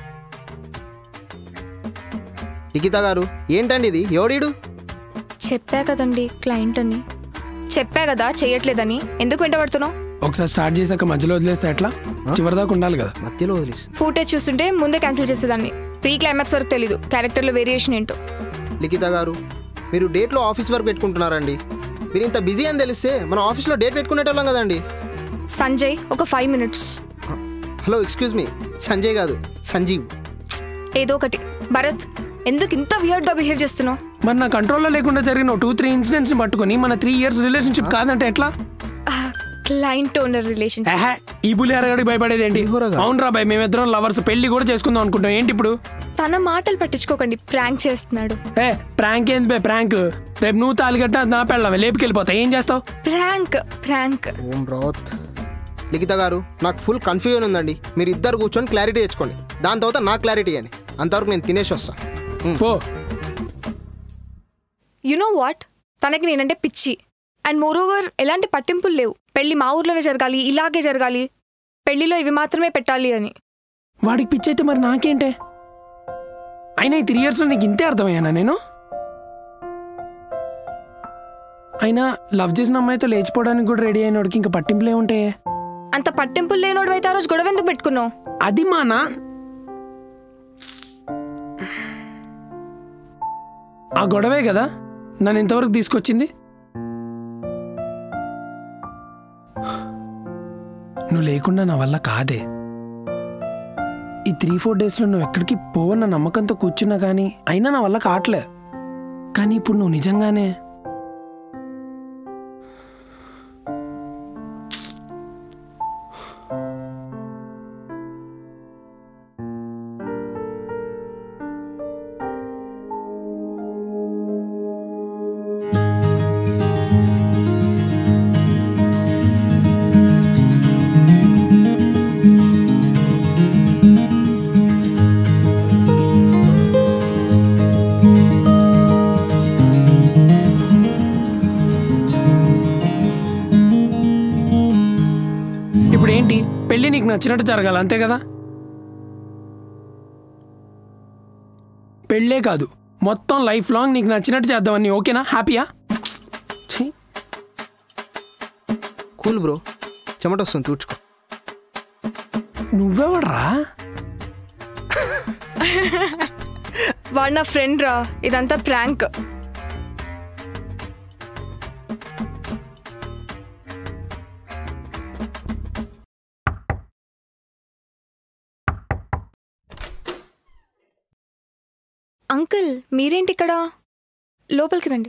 నిఖిత గారు ఏంటండి ఇది ఎవడీడు చెప్పా కదండి క్లయింట్ అని చెప్పా కదా చెయ్యట్లేదని ఎందుకు వెంటబడుతున్నావు ఒకసారి స్టార్ట్ చేశాక మధ్యలో వదిలేస్తే ఎట్లా చివరిదాకా ఉండాలి కదా మధ్యలో వదిలేసి ఫూటేజ్ చూస్తుంటే ముందే క్యాన్సిల్ చేసేదాన్ని ప్రీ క్లైమాక్స్ వరకు తెలీదు క్యారెక్టర్లో వేరియేషన్ ఏంటో లిఖిత గారు మీరు డేట్లో ఆఫీస్ వర్క్ పెట్టుకుంటున్నారండి మీరు ఇంత బిజీ అని తెలిస్తే మన ఆఫీస్లో డేట్ పెట్టుకునేటోళ్ళం కదండి సంజయ్ ఒక five minutes hello excuse me Sanjay కాదు సంజీవ్ ఏదో ఒకటి భరత్ ఎందుకు ఇంత వియర్డ్గా బిహేవ్ చేస్తున్నావు మరి నా కంట్రోల్లో లేకుండా జరిగిన టూ త్రీ ఇన్సిడెంట్స్ పట్టుకొని మన త్రీ ఇయర్స్ రిలేషన్షిప్ కాదంటే ఎట్లా క్లయింట్ ఓనర్ రిలేషన్ ఏహే ఈ బులి అరగడికి భయపడేది ఏంటి అవునరా బాయ్ మేమిద్దరం లవర్స్ పెళ్లి కూడా చేసుకుందాం అనుకుంటాం ఏంటి ఇప్పుడు తన మాటలు పట్టించుకోకండి ప్రాంక్ చేస్తున్నాడు ఏ ప్రాంక్ ఏంది బే ప్రాంక్ రేపు నువ్వు తాలిగట్ట నా పెళ్ళాం లేపుకెళ్ళిపోతా ఏం చేస్తావు ప్రాంక్ ప్రాంక్ ఓం రావత్ లిఖిత గారు నాకు ఫుల్ కన్ఫ్యూజన్ ఉందండి మీరు ఇద్దరు కూర్చొని క్లారిటీ తెచ్చుకోండి దాని తర్వాత నా క్లారిటీ అని అంతవరకు నేను తినేసి వస్తాను పో యు నో వాట్ తనకి నేనంటే పిచ్చి అండ్ మోర్ ఓవర్ ఎలాంటి పట్టింపులు లేవు పెళ్లి మా ఊర్లోనే జరగాలి ఇలాగే జరగాలి పెళ్లిలో ఇవి మాత్రమే పెట్టాలి అని వాడికి పిచ్చి అయితే మరి నాకేంటే అయినా ఈ త్రీ ఇయర్స్లో నీకు ఇంతే అర్థమయ్యానా నేను అయినా లవ్ చేసిన అమ్మాయితో లేచిపోవడానికి కూడా రెడీ అయినోడికి ఇంకా పట్టింపులే ఉంటాయి అంత పట్టింపులు లేనోడు అయితే ఆ రోజు గొడవ ఎందుకు పెట్టుకున్నావు అది మా నా ఆ గొడవే కదా నన్ను ఇంతవరకు తీసుకొచ్చింది నువ్వు లేకుండా నా వల్ల కాదే ఈ త్రీ ఫోర్ డేస్లో నువ్వు ఎక్కడికి పోవన్న నమ్మకంతో కూర్చున్నా కానీ అయినా నా వల్ల కావట్లే కానీ ఇప్పుడు నువ్వు నిజంగానే ఇప్పుడు ఏంటి పెళ్ళి నీకు నచ్చినట్టు జరగాలి అంతే కదా పెళ్ళే కాదు మొత్తం లైఫ్ లాంగ్ నీకు నచ్చినట్టు చేద్దామని ఓకేనా హ్యాపీయా ఛీ, కూల్ బ్రో చెమట వస్తుంది తూడ్చుకో నువ్వెవడ్రా వాడు నా ఫ్రెండ్ రా ఇదంతా ప్రాంక్ అంకుల్ మీరేంటి ఇక్కడ లోపలికి రండి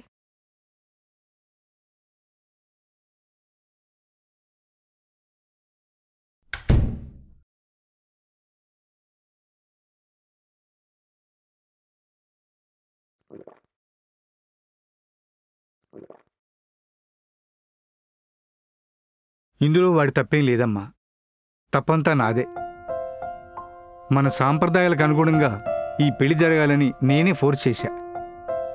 ఇందులో వాడి తప్పేం లేదమ్మా తప్పంతా నాదే మన సాంప్రదాయాలకు అనుగుణంగా ఈ పెళ్లి జరగాలని నేనే ఫోర్స్ చేశా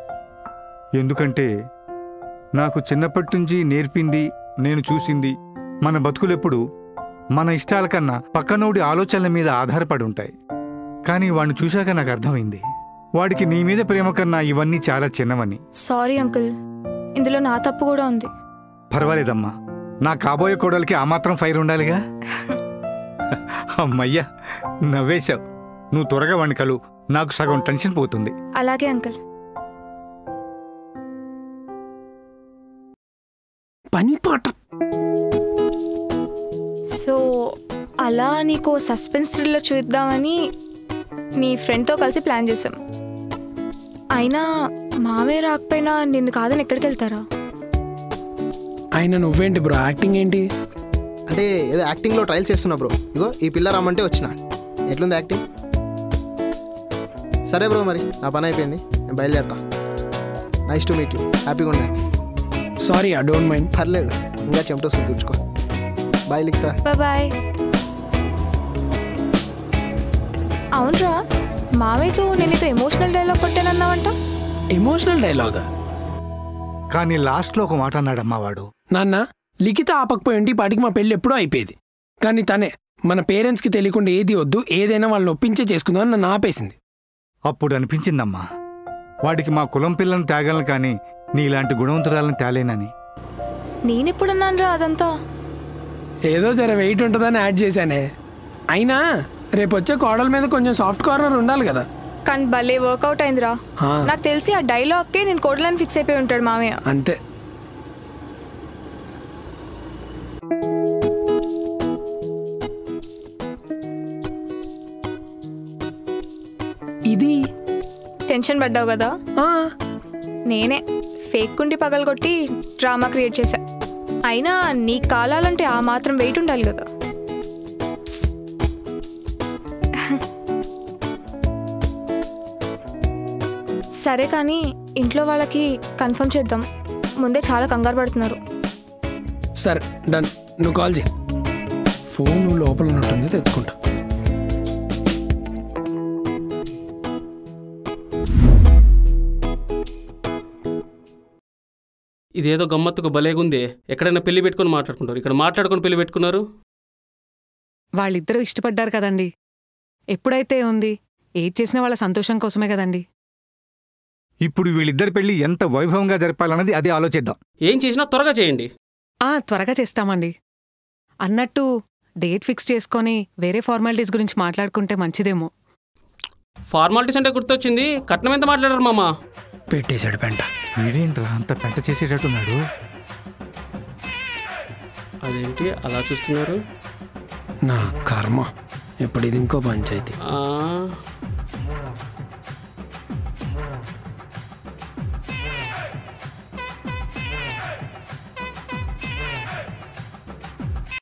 ఎందుకంటే నాకు చిన్నప్పటి నుంచి నేర్పింది నేను చూసింది మన బతుకులెప్పుడు మన ఇష్టాల కన్నా పక్కనోడి ఆలోచనల మీద ఆధారపడి ఉంటాయి కానీ వాడిని చూశాక నాకు అర్థమైంది వాడికి నీ మీద ప్రేమ కన్నా ఇవన్నీ చాలా చిన్నవని సారీ అంకుల్ ఇందులో నా తప్పు కూడా ఉంది పర్వాలేదమ్మా నా కాబోయే కోడలికి ఆ మాత్రం ఫైర్ ఉండాలిగా అమ్మయ్యా నవ్వేశావు నువ్వు త్వరగా వాడిని కలు నాకు సగం టెన్షన్ పోతుంది అలాగే అంకుల్ పని పాట సో అలా నీకు సస్పెన్స్ థ్రిల్లర్ చూద్దామని నీ ఫ్రెండ్తో కలిసి ప్లాన్ చేసాం అయినా మావే రాకపోయినా నిన్ను కాదని ఎక్కడికి వెళ్తారా ఆయన నువ్వేంటి బ్రో యాక్టింగ్ ఏంటి అంటే ఏదో యాక్టింగ్లో ట్రయల్స్ చేస్తున్నా బ్రో ఇగో ఈ పిల్ల రమ్మంటే వచ్చిన ఎట్లుంది యాక్టింగ్ సరే బ్రో మరి నా పని అయిపోయింది నేను బయలుదేరుతా నైస్ టు మీట్ యూ హ్యాపీగా ఉండండి సారీ ఐ డోంట్ మైండ్ పర్లేదు ఇంకా చెమటొస్తుంది కూర్చుకో బాయ్ లిక్తా బాయ్ అవునరా మావయ్యతో నేను నీతో ఎమోషనల్ డైలాగ్ కొట్టానన్నావంట ఎమోషనల్ డైలాగ్ కానీ లాస్ట్లో ఒక మాట అన్నాడమ్మా వాడు నాన్న లిఖిత ఆపకపోయి ఉంటే ఈ పాటికి మా పెళ్ళి ఎప్పుడూ అయిపోయేది కానీ తనే మన పేరెంట్స్కి తెలియకుండా ఏది వద్దు ఏదైనా వాళ్ళని ఒప్పించే చేసుకుందాం అని నన్ను ఆపేసింది అప్పుడు అనిపించిందమ్మా వాడికి మా కులం పిల్లని తేగలను కానీ నీలాంటి గుణవంతురాలను తేలేనని నేనెప్పుడన్నానురా అదంతా ఏదో జర వెయిట్ ఉంటుందని యాడ్ చేశానే అయినా రేపు వచ్చే కోడల మీద కొంచెం సాఫ్ట్ కార్నర్ ఉండాలి కదా కానీ భలే వర్కౌట్ అయిందిరా హా, నాకు తెలిసి ఆ డైలాగ్కే నేను కోడలని ఫిక్స్ అయిపోయి ఉంటాడు మామయ్య అంతే ఇది టెన్షన్ పడ్డావు కదా ఆ, నేనే ఫేక్ కుండి పగలగొట్టి డ్రామా క్రియేట్ చేశా అయినా నీ కాలాలంటే ఆ మాత్రం వెయిట్ ఉండాలి కదా సరే కానీ ఇంట్లో వాళ్ళకి కన్ఫర్మ్ చేద్దాం ముందే చాలా కంగారు పడుతున్నారు సరే డన్ నువ్వు కాల్ చేయి ఫోన్ లోపల ఉన్నట్టుంది తెచ్చుకుంటా ఇదేదో గమ్మత్తుకు భలేగుంది ఎక్కడైనా పెళ్లి పెట్టుకొని మాట్లాడుకుంటారు ఇక్కడ మాట్లాడుకొని పెళ్లి పెట్టుకున్నారు వాళ్ళిద్దరూ ఇష్టపడ్డారు కదండి ఎప్పుడైతే ఉంది ఏది చేసినా వాళ్ళ సంతోషం కోసమే కదండి ఇప్పుడు వీళ్ళిద్దరి పెళ్లి ఎంత వైభవంగా జరపాలన్నది అదే ఆలోచిద్దాం ఏం చేసినా త్వరగా చేయండి ఆ త్వరగా చేస్తామండి అన్నట్టు డేట్ ఫిక్స్ చేసుకొని వేరే ఫార్మాలిటీస్ గురించి మాట్లాడుకుంటే మంచిదేమో ఫార్మాలిటీస్ అంటే గుర్తొచ్చింది కట్నం ఎంత మాట్లాడారు మామ పెట్టేశాడు పెంట వీడేంట్రా అంత పెంట చేసేటట్టున్నాడు అదేంటి అలా చూస్తున్నారు నా కర్మ ఇప్పుడు ఇది ఇంకో పంచాయతీ ఆ,